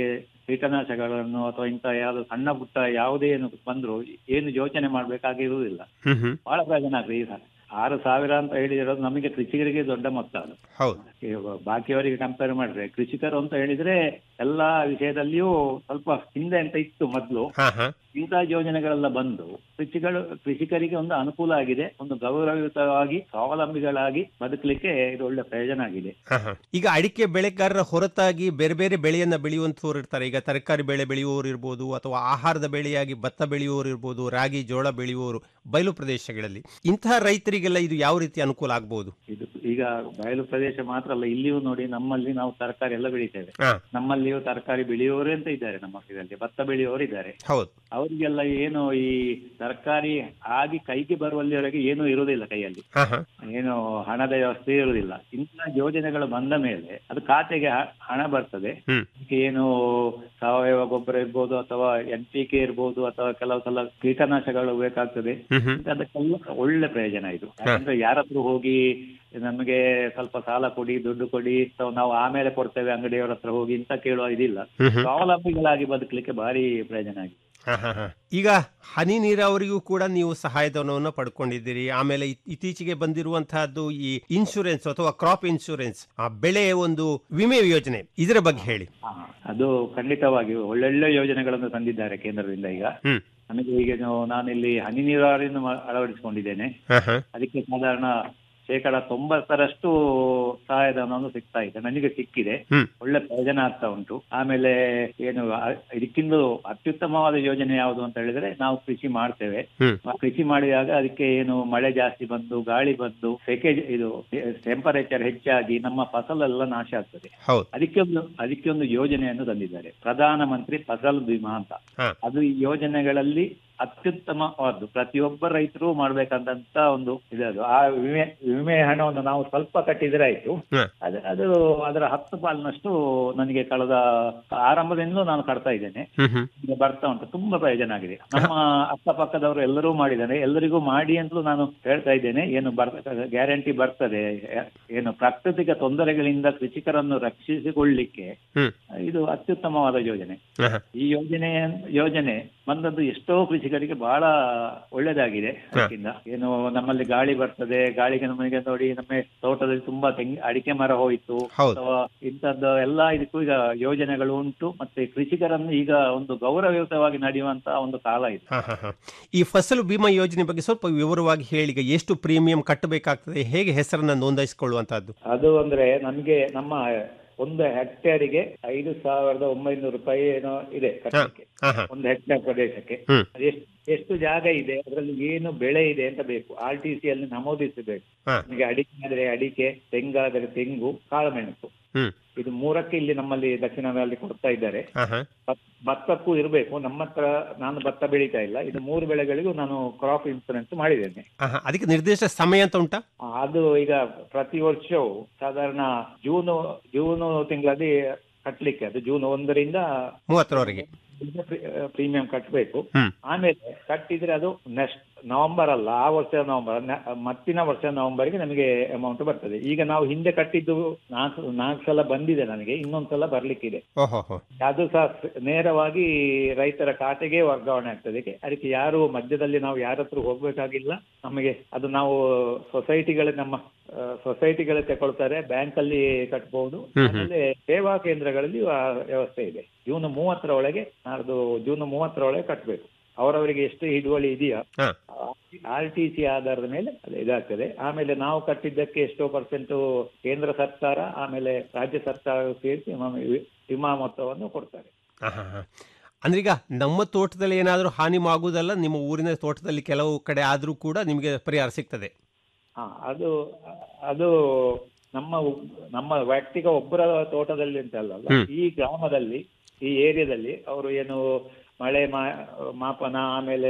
Speaker 5: ಕೀಟನಾಶಕಗಳನ್ನು ಅಥವಾ ಇಂಥ ಯಾವ್ದು ಸಣ್ಣ ಪುಟ್ಟ ಯಾವುದೇ ಏನು ಬಂದ್ರು ಏನು ಯೋಚನೆ ಮಾಡ್ಬೇಕಾಗಿರುವುದಿಲ್ಲ
Speaker 4: ಹ್ಮ್ ಹ್ಮ್
Speaker 5: ಬಹಳ ಪ್ರಯೋಜನ ಆಗ್ತದೆ ಈ ಸಾರಿ ಆರು ಸಾವಿರ ಅಂತ ಹೇಳಿರೋದು ನಮಗೆ ಕೃಷಿಕರಿಗೆ ದೊಡ್ಡ ಮೊತ್ತ ಅದು
Speaker 4: ಹೌದು
Speaker 5: ಇವಾಗ ಬಾಕಿಯವರಿಗೆ ಕಂಪೇರ್ ಮಾಡಿದ್ರೆ ಕೃಷಿಕರು ಅಂತ ಹೇಳಿದ್ರೆ ಎಲ್ಲಾ ವಿಷಯದಲ್ಲಿಯೂ ಸ್ವಲ್ಪ ಹಿಂದೆ ಅಂತ ಇತ್ತು ಮೊದಲು
Speaker 4: ಹಾ ಹಾ
Speaker 5: ಇಂತಹ ಯೋಜನೆಗಳೆಲ್ಲ ಬಂದು ಕೃಷಿಗಳು ಕೃಷಿಕರಿಗೆ ಒಂದು ಅನುಕೂಲ ಆಗಿದೆ ಒಂದು ಗೌರವಯುತವಾಗಿ ಸ್ವಾವಲಂಬಿಗಳಾಗಿ ಬದುಕಲಿಕ್ಕೆ ಇದು ಒಳ್ಳೆ ಪ್ರಯೋಜನ ಆಗಿದೆ
Speaker 4: ಹಾ, ಹಾ. ಈಗ ಅಡಿಕೆ ಬೆಳೆಗಾರರ ಹೊರತಾಗಿ ಬೇರೆ ಬೇರೆ ಬೆಳೆಯನ್ನ ಬೆಳೆಯುವಂತವ್ರು ಇರ್ತಾರೆ ಈಗ ತರಕಾರಿ ಬೆಳೆ ಬೆಳೆಯುವವರು ಇರ್ಬೋದು ಅಥವಾ ಆಹಾರದ ಬೆಳೆಯಾಗಿ ಭತ್ತ ಬೆಳೆಯುವವರು ಇರ್ಬೋದು ರಾಗಿ ಜೋಳ ಬೆಳೆಯುವವರು ಬಯಲು ಪ್ರದೇಶಗಳಲ್ಲಿ ಇಂತಹ ರೈತರಿಗೆಲ್ಲ ಇದು ಯಾವ ರೀತಿ ಅನುಕೂಲ ಆಗ್ಬಹುದು
Speaker 5: ಇದು ಈಗ ಬಯಲು ಪ್ರದೇಶ ಮಾತ್ರ ಅಲ್ಲ ಇಲ್ಲಿಯೂ ನೋಡಿ ನಮ್ಮಲ್ಲಿ ನಾವು ತರಕಾರಿ ಎಲ್ಲ ಬೆಳಿತೇವೆ
Speaker 4: ಹಾ
Speaker 5: ನಮ್ಮಲ್ಲಿಯೂ ತರಕಾರಿ ಬೆಳೆಯುವವರು ಅಂತ ಇದ್ದಾರೆ ನಮ್ಮ ಇದರಲ್ಲಿ ಭತ್ತ ಬೆಳೆಯುವವರು ಇದ್ದಾರೆ
Speaker 4: ಹೌದು
Speaker 5: ಅವರಿಗೆಲ್ಲ ಏನು ಈ ತರಕಾರಿ ಆಗಿ ಕೈಗೆ ಬರುವಲ್ಲಿವರೆಗೆ ಏನೂ ಇರುವುದಿಲ್ಲ ಕೈಯಲ್ಲಿ
Speaker 4: ಹಾ ಹಾ
Speaker 5: ಏನು ಹಣದ ವ್ಯವಸ್ಥೆ ಇರುವುದಿಲ್ಲ ಇಂಥ ಯೋಜನೆಗಳು ಬಂದ ಮೇಲೆ ಅದು ಖಾತೆಗೆ ಹ- ಹಣ ಬರ್ತದೆ
Speaker 4: ಹ್ಮ್
Speaker 5: ಅದಕ್ಕೆ ಏನು ಸಾವಯವ ಗೊಬ್ಬರ ಇರ್ಬೋದು ಅಥವಾ ಎನ್ ಪಿ ಕೆ ಇರ್ಬೋದು ಅಥವಾ ಕೆಲವು ಸಲ ಕೀಟನಾಶಕಗಳು ಬೇಕಾಗ್ತದೆ
Speaker 4: ಹ್ಮ್ ಹ್ಮ್
Speaker 5: ಅದಕ್ಕೆಲ್ಲ ಒಳ್ಳೆ ಪ್ರಯೋಜನ ಇದು ಯಾಕಂದ್ರೆ ಯಾರ ಹತ್ರ ಹೋಗಿ ನಮಗೆ ಸ್ವಲ್ಪ ಸಾಲ ಕೊಡಿ ದುಡ್ಡು ಕೊಡಿ ಅಥವಾ ನಾವು ಆಮೇಲೆ ಕೊಡ್ತೇವೆ ಅಂಗಡಿಯವರ ಹತ್ರ ಹೋಗಿ ಇಂತ ಕೇಳುವ ಇದಿಲ್ಲ
Speaker 4: ಹ್ಮ್ ಹ್ಮ್
Speaker 5: ಸ್ವಾವಲಂಬಿಗಳಾಗಿ ಬದುಕಲಿಕ್ಕೆ ಭಾರಿ ಪ್ರಯೋಜನ ಆಗಿದೆ
Speaker 4: ಹಾ, ಹಾ, ಹಾ. ಈಗ ಹನಿ ನೀರಾವರಿಗೂ ಕೂಡ ನೀವು ಸಹಾಯಧನವನ್ನು ಪಡ್ಕೊಂಡಿದ್ದೀರಿ ಆಮೇಲೆ ಇತ್- ಇತ್ತೀಚೆಗೆ ಬಂದಿರುವಂತಹದ್ದು ಈ ಇನ್ಶೂರೆನ್ಸ್ ಅಥವಾ ಕ್ರಾಪ್ ಇನ್ಶೂರೆನ್ಸ್ ಆ ಬೆಳೆ ಒಂದು ವಿಮೆ ಯೋಜನೆ ಇದರ ಬಗ್ಗೆ ಹೇಳಿ
Speaker 5: ಅದು ಖಂಡಿತವಾಗಿ ಒಳ್ಳೊಳ್ಳೆ ಯೋಜನೆಗಳನ್ನು ತಂದಿದ್ದಾರೆ ಕೇಂದ್ರದಿಂದ ಈಗ
Speaker 4: ಹ್ಮ್
Speaker 5: ನಮಗೆ ಈಗ ನಾವು- ನಾನಿಲ್ಲಿ ಹನಿ ನೀರಾವರಿಯನ್ನು ಮಾ- ಅಳವಡಿಸಿಕೊಂಡಿದ್ದೇನೆ
Speaker 4: ಹಾ, ಹಾ.
Speaker 5: ಅದಕ್ಕೆ ಸಾಧಾರಣ ಶೇಕಡ ತೊಂಬತ್ತರಷ್ಟು ಸಹಾಯಧನವನ್ನು ಸಿಗ್ತಾ ಇದೆ ನನಗೆ ಸಿಕ್ಕಿದೆ
Speaker 4: ಹ್ಮ್
Speaker 5: ಒಳ್ಳೆ ಪ್ರಯೋಜನ ಆಗ್ತಾ ಉಂಟು ಆಮೇಲೆ ಏನು ಆ- ಇದಕ್ಕಿಂತ ಅತ್ಯುತ್ತಮವಾದ ಯೋಜನೆ ಯಾವುದು ಅಂತ ಹೇಳಿದ್ರೆ ನಾವು ಕೃಷಿ ಮಾಡ್ತೇವೆ
Speaker 4: ಹ್ಮ್
Speaker 5: ಆ ಕೃಷಿ ಮಾಡಿದಾಗ ಅದಕ್ಕೆ ಏನು ಮಳೆ ಜಾಸ್ತಿ ಬಂದು ಗಾಳಿ ಬಂದು ಸೆಕೆ ಇದು ಟೆಂಪರೇಚರ್ ಹೆಚ್ಚಾಗಿ ನಮ್ಮ ಫಸಲೆಲ್ಲ ನಾಶ ಆಗ್ತದೆ
Speaker 4: ಹೌದು
Speaker 5: ಅದಕ್ಕೆ ಒಂದು ಅದಕ್ಕೆ ಒಂದು ಯೋಜನೆಯನ್ನು ತಂದಿದ್ದಾರೆ ಪ್ರಧಾನ ಮಂತ್ರಿ ಫಸಲ್ ಬಿಮಾ ಅಂತ
Speaker 4: ಹಾ
Speaker 5: ಅದು ಈ ಯೋಜನೆಗಳಲ್ಲಿ ಅತ್ಯುತ್ತಮವಾದ್ದು ಪ್ರತಿಯೊಬ್ಬ ರೈತರು ಮಾಡ್ಬೇಕಂತ ಒಂದು ಇದದು ಆ ವಿಮೆ ವಿಮೆ ಹಣವನ್ನು ನಾವು ಸ್ವಲ್ಪ ಕಟ್ಟಿದ್ರೆ ಆಯ್ತು
Speaker 4: ಹಾ.
Speaker 5: ಅದು ಅದು ಅದರ ಹತ್ತು ಪಾಲಿನಷ್ಟು ನನಗೆ ಕಳೆದ ಆರಂಭದಿಂದಲೂ ನಾನು ಕಟ್ತಾ ಇದ್ದೇನೆ
Speaker 4: ಹ್ಮ್ ಹ್ಮ್
Speaker 5: ಈಗ ಬರ್ತಾ ಉಂಟು ತುಂಬಾ ಪ್ರಯೋಜನ ಆಗಿದೆ ನಮ್ಮ ಅಕ್ಕಪಕ್ಕದವರು ಎಲ್ಲರೂ ಮಾಡಿದ್ದಾರೆ ಎಲ್ಲರಿಗೂ ಮಾಡಿ ಅಂತಲೂ ನಾನು ಹೇಳ್ತಾ ಇದ್ದೇನೆ ಏನು ಬರ್ ಗ್ಯಾರಂಟಿ ಬರ್ತದೆ ಏನು ಪ್ರಾಕೃತಿಕ ತೊಂದರೆಗಳಿಂದ ಕೃಷಿಕರನ್ನು ರಕ್ಷಿಸಿಕೊಳ್ಳಿಕ್ಕೆ
Speaker 4: ಹ್ಮ್
Speaker 5: ಇದು ಅತ್ಯುತ್ತಮವಾದ ಯೋಜನೆ
Speaker 4: ಹಾ, ಹಾ.
Speaker 5: ಈ ಯೋಜನೆ ಯೋಜನೆ ಬಂದದ್ದು ಎಷ್ಟೋ ಕೃಷಿಕರಿಗೆ ಬಹಳ ಒಳ್ಳೇದಾಗಿದೆ ಅದಕ್ಕಿಂತ ಏನು ನಮ್ಮಲ್ಲಿ ಗಾಳಿ ಬರ್ತದೆ ಗಾಳಿಗೆ ನಮಗೆ ನೋಡಿ ನಮ್ಮ ತೋಟದಲ್ಲಿ ತುಂಬಾ ತೆಂಗಿ ಅಡಿಕೆ ಮರ ಹೋಯಿತು
Speaker 4: ಹೌದು.
Speaker 5: ಅಥವಾ ಇಂಥದ್ದು ಎಲ್ಲಾ ಇದಕ್ಕೂ ಈಗ ಯೋಜನೆಗಳು ಉಂಟು ಮತ್ತೆ ಕೃಷಿಕರನ್ನು ಈಗ ಒಂದು ಗೌರವಯುತವಾಗಿ ನಡೆಯುವಂತ ಒಂದು ಕಾಲ ಇದು
Speaker 4: ಹಾ, ಹಾ, ಹಾ. ಈ ಫಸಲು ಬಿಮಾ ಯೋಜನೆ ಬಗ್ಗೆ ಸ್ವಲ್ಪ ವಿವರವಾಗಿ ಹೇಳಿ ಈಗ ಎಷ್ಟು ಪ್ರೀಮಿಯಂ ಕಟ್ಟಬೇಕಾಗ್ತದೆ ಹೇಗೆ ಹೆಸರನ್ನ ನೋಂದಾಯಿಸಿಕೊಳ್ಳುವಂತಹದ್ದು
Speaker 5: ಅದು ಅಂದ್ರೆ ನಮ್ಗೆ ನಮ್ಮ ಒಂದು ಹೆಕ್ಟೇರಿಗೆ ಐದು ಸಾವಿರದ ಒಂಬೈನೂರು ರೂಪಾಯಿ ಏನೋ ಇದೆ ಕಟ್ಟಲಿಕ್ಕೆ
Speaker 4: ಹಾ ಹಾ
Speaker 5: ಒಂದು ಹೆಕ್ಟೇರ್ ಪ್ರದೇಶಕ್ಕೆ
Speaker 4: ಹ್ಮ್
Speaker 5: ಅದು ಎಷ್ಟು ಎಷ್ಟು ಜಾಗ ಇದೆ ಅದರಲ್ಲಿ ಏನು ಬೆಳೆ ಇದೆ ಅಂತ ಬೇಕು ಆರ್ ಟಿ ಸಿ ಅಲ್ಲಿ ನಮೂದಿಸಬೇಕು
Speaker 4: ಹಾ
Speaker 5: ನಿಮಗೆ ಅಡಿಕೆ ಆದ್ರೆ ಅಡಿಕೆ ತೆಂಗಾದರೆ ತೆಂಗು ಕಾಳುಮೆಣಸು
Speaker 4: ಹ್ಮ್
Speaker 5: ಇದು ಮೂರಕ್ಕೆ ಇಲ್ಲಿ ನಮ್ಮಲ್ಲಿ ದಕ್ಷಿಣದಲ್ಲಿ ಕೊಡ್ತಾ ಇದ್ದಾರೆ
Speaker 4: ಹಾ ಹಾ
Speaker 5: ಭತ್- ಭತ್ತಕ್ಕೂ ಇರಬೇಕು ನಮ್ಮ ಹತ್ರ ನಾನು ಭತ್ತ ಬೆಳೀತಾ ಇಲ್ಲ ಇದು ಮೂರು ಬೆಳೆಗಳಿಗೂ ನಾನು ಕ್ರಾಪ್ ಇನ್ಸೂರೆನ್ಸ್ ಮಾಡಿದ್ದೇನೆ
Speaker 4: ಹಾ, ಹಾ. ಅದಕ್ಕೆ ನಿರ್ದಿಷ್ಟ ಸಮಯ ಅಂತ ಉಂಟಾ
Speaker 5: ಅದು ಈಗ ಪ್ರತಿ ವರ್ಷವೂ ಸಾಧಾರಣ ಜೂನ್ ಜೂನ್ ತಿಂಗಳಲ್ಲಿ ಕಟ್ಲಿಕ್ಕೆ ಅದು ಜೂನ್ ಒಂದರಿಂದ
Speaker 4: ಮೂವತ್ತರವರೆಗೆ
Speaker 5: ಪ್ರೀಮಿಯಂ ಕಟ್ಟಬೇಕು
Speaker 4: ಹ್ಮ್
Speaker 5: ಆಮೇಲೆ ಕಟ್ಟಿದ್ರೆ ಅದು ನೆಕ್ಸ್ಟ್ ನವೆಂಬರ್ ಅಲ್ಲ ಆ ವರ್ಷ ನವೆಂಬರ್ ನ- ಮತ್ತಿನ ವರ್ಷ ನವೆಂಬರ್ಗೆ ನಮಗೆ ಅಮೌಂಟ್ ಬರ್ತದೆ ಈಗ ನಾವು ಹಿಂದೆ ಕಟ್ಟಿದ್ದು ನಾಲ್ಕು ನಾಲ್ಕು ಸಲ ಬಂದಿದೆ ನನಗೆ ಇನ್ನೊಂದು ಸಲ ಬರ್ಲಿಕ್ಕಿದೆ
Speaker 4: ಓಹೋ ಹೋ
Speaker 5: ಅದು ಸಹ ನೇರವಾಗಿ ರೈತರ ಖಾತೆಗೆ ವರ್ಗಾವಣೆ ಆಗ್ತದೆ ಅದಕ್ಕೆ ಯಾರು ಮಧ್ಯದಲ್ಲಿ ನಾವು ಯಾರ ಹತ್ರ ಹೋಗ್ಬೇಕಾಗಿಲ್ಲ ನಮಗೆ ಅದು ನಾವು ಸೊಸೈಟಿಗಳ ನಮ್ಮ ಸೊಸೈಟಿಗಳ ತಗೊಳ್ತಾರೆ ಬ್ಯಾಂಕ್ ಅಲ್ಲಿ ಕಟ್ಬಹುದು ಆಮೇಲೆ ಸೇವಾ ಕೇಂದ್ರಗಳಲ್ಲಿ ಆ ವ್ಯವಸ್ಥೆ ಇದೆ ಜೂನ್ ಮೂವತ್ತರ ಒಳಗೆ ನಾಡ್ದು ಜೂನ್ ಮೂವತ್ತರ ಒಳಗೆ ಕಟ್ಟಬೇಕು ಅವರವರಿಗೆ ಎಷ್ಟು ಹಿಡುವಳಿ ಇದೆಯಾ
Speaker 4: ಹಾ
Speaker 5: ಆರ್ ಟಿ ಸಿ ಆಧಾರದ ಮೇಲೆ ಅದು ಇದಾಗ್ತದೆ ಆಮೇಲೆ ನಾವು ಕಟ್ಟಿದ್ದಕ್ಕೆ ಎಷ್ಟೋ ಪರ್ಸೆಂಟ್ ಕೇಂದ್ರ ಸರ್ಕಾರ ಆಮೇಲೆ ರಾಜ್ಯ ಸರ್ಕಾರ ಸೇರಿಸಿ ನಮಗೆ ವಿ- ವಿಮಾ ಮೊತ್ತವನ್ನು ಕೊಡ್ತಾರೆ
Speaker 4: ಹಾ, ಹಾ, ಹಾ. ಅಂದ್ರೆ ಈಗ ನಮ್ಮ ತೋಟದಲ್ಲಿ ಏನಾದರೂ ಹಾನಿ ಆಗುವುದಲ್ಲ ನಿಮ್ಮ ಊರಿನ ತೋಟದಲ್ಲಿ ಕೆಲವು ಕಡೆ ಆದರೂ ಕೂಡ ನಿಮಗೆ ಪರಿಹಾರ ಸಿಗ್ತದೆ
Speaker 5: ಹಾ ಅದು ಅದು ನಮ್ಮ ಉ- ನಮ್ಮ ವ್ಯಕ್ತಿಗ ಒಬ್ಬರ ತೋಟದಲ್ಲಿ ಅಂತ ಅಲ್ಲ
Speaker 4: ಹ್ಮ್.
Speaker 5: ಈ ಗ್ರಾಮದಲ್ಲಿ ಈ ಏರಿಯಾದಲ್ಲಿ ಅವರು ಏನು ಮಳೆ ಮಾ- ಮಾಪನ ಆಮೇಲೆ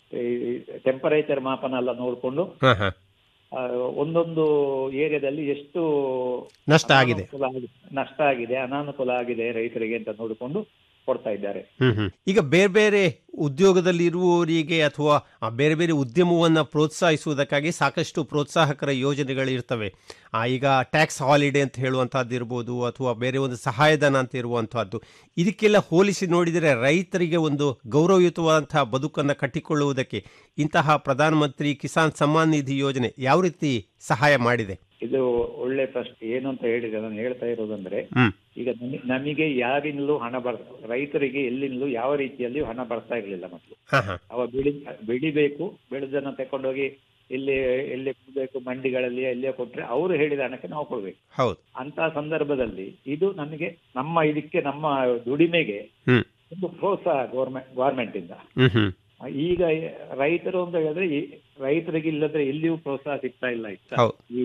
Speaker 5: ಟೆಂಪರೇಚರ್ ಮಾಪನ ಎಲ್ಲ ನೋಡಿಕೊಂಡು
Speaker 4: ಹಾ ಹಾ
Speaker 5: ಆ, ಒಂದೊಂದು ಏರಿಯಾದಲ್ಲಿ ಎಷ್ಟು
Speaker 4: ನಷ್ಟ ಆಗಿದೆ
Speaker 5: ಅನಾನುಕೂಲ ಆಗಿದೆ- ನಷ್ಟ ಆಗಿದೆ ಅನಾನುಕೂಲ ಆಗಿದೆ ರೈತರಿಗೆ ಅಂತ ನೋಡಿಕೊಂಡು ಕೊಡ್ತಾ ಇದ್ದಾರೆ
Speaker 4: ಹ್ಮ್ ಹ್ಮ್ ಈಗ ಬೇರೆ ಬೇರೆ ಉದ್ಯೋಗದಲ್ಲಿರುವವರಿಗೆ ಅಥವಾ ಆ, ಬೇರೆ ಬೇರೆ ಉದ್ಯಮವನ್ನು ಪ್ರೋತ್ಸಾಹಿಸುವುದಕ್ಕಾಗಿ ಸಾಕಷ್ಟು ಪ್ರೋತ್ಸಾಹಕರ ಯೋಜನೆಗಳಿರ್ತವೆ ಆ, ಈಗ ಟ್ಯಾಕ್ಸ್ ಹಾಲಿಡೇ ಅಂತ ಹೇಳುವಂಥದ್ದು ಇರ್ಬೋದು ಅಥವಾ ಬೇರೆ ಒಂದು ಸಹಾಯಧನ ಅಂತ ಇರುವಂತಹದ್ದು ಇದಕ್ಕೆಲ್ಲ ಹೋಲಿಸಿ ನೋಡಿದರೆ ರೈತರಿಗೆ ಒಂದು ಗೌರವಯುತವಾದಂತಹ ಬದುಕನ್ನು ಕಟ್ಟಿಕೊಳ್ಳುವುದಕ್ಕೆ ಇಂತಹ ಪ್ರಧಾನಮಂತ್ರಿ ಕಿಸಾನ್ ಸಮ್ಮಾನ್ ನಿಧಿ ಯೋಜನೆ ಯಾವ ರೀತಿ ಸಹಾಯ ಮಾಡಿದೆ
Speaker 5: ಇದು ಒಳ್ಳೆ ಪ್ರಶ್ನೆ ಏನು ಅಂತ ಹೇಳಿದ್ರೆ ನಾನು ಹೇಳ್ತಾ ಇರೋದಂದ್ರೆ
Speaker 4: ಹ್ಮ್
Speaker 5: ಈಗ ನಮಿ- ನಮಗೆ ಯಾರಿಂದಲೂ ಹಣ ಬರ್ ರೈತರಿಗೆ ಎಲ್ಲಿಂದಲೂ ಯಾವ ರೀತಿಯಲ್ಲಿ ಹಣ ಬರ್ತಾ ಇರಲಿಲ್ಲ ಮೊದಲು
Speaker 4: ಹಾ ಹಾ
Speaker 5: ಅವ ಬೆಳಿ ಬೆಳಿಬೇಕು ಬೆಳೆದನ್ನ ತಕೊಂಡೋಗಿ ಇಲ್ಲಿ ಎಲ್ಲಿ ಕೊಡ್ಬೇಕು ಮಂಡಿಗಳಲ್ಲಿ ಎಲ್ಲಿಯೇ ಕೊಟ್ರೆ ಅವರು ಹೇಳಿದ ಹಣಕ್ಕೆ ನಾವು ಕೊಡ್ಬೇಕು
Speaker 4: ಹೌದು
Speaker 5: ಅಂತ ಸಂದರ್ಭದಲ್ಲಿ ಇದು ನಮಗೆ ನಮ್ಮ ಇದಕ್ಕೆ ನಮ್ಮ ದುಡಿಮೆಗೆ
Speaker 4: ಹ್ಮ್
Speaker 5: ಒಂದು ಪ್ರೋತ್ಸಾಹ ಗೌರ್ಮೆಂಟ್ ಗೌರ್ಮೆಂಟ್ ಇಂದ
Speaker 4: ಹ್ಮ್ ಹ್ಮ್
Speaker 5: ಈಗ ರೈತರು ಅಂತ ಹೇಳಿದ್ರೆ ಈ ರೈತರಿಗೆ ಇಲ್ಲದ್ರೆ ಎಲ್ಲಿಯೂ ಪ್ರೋತ್ಸಾಹ ಸಿಗ್ತಾ ಇಲ್ಲ ಈಗ
Speaker 4: ಹೌದು
Speaker 5: ಈ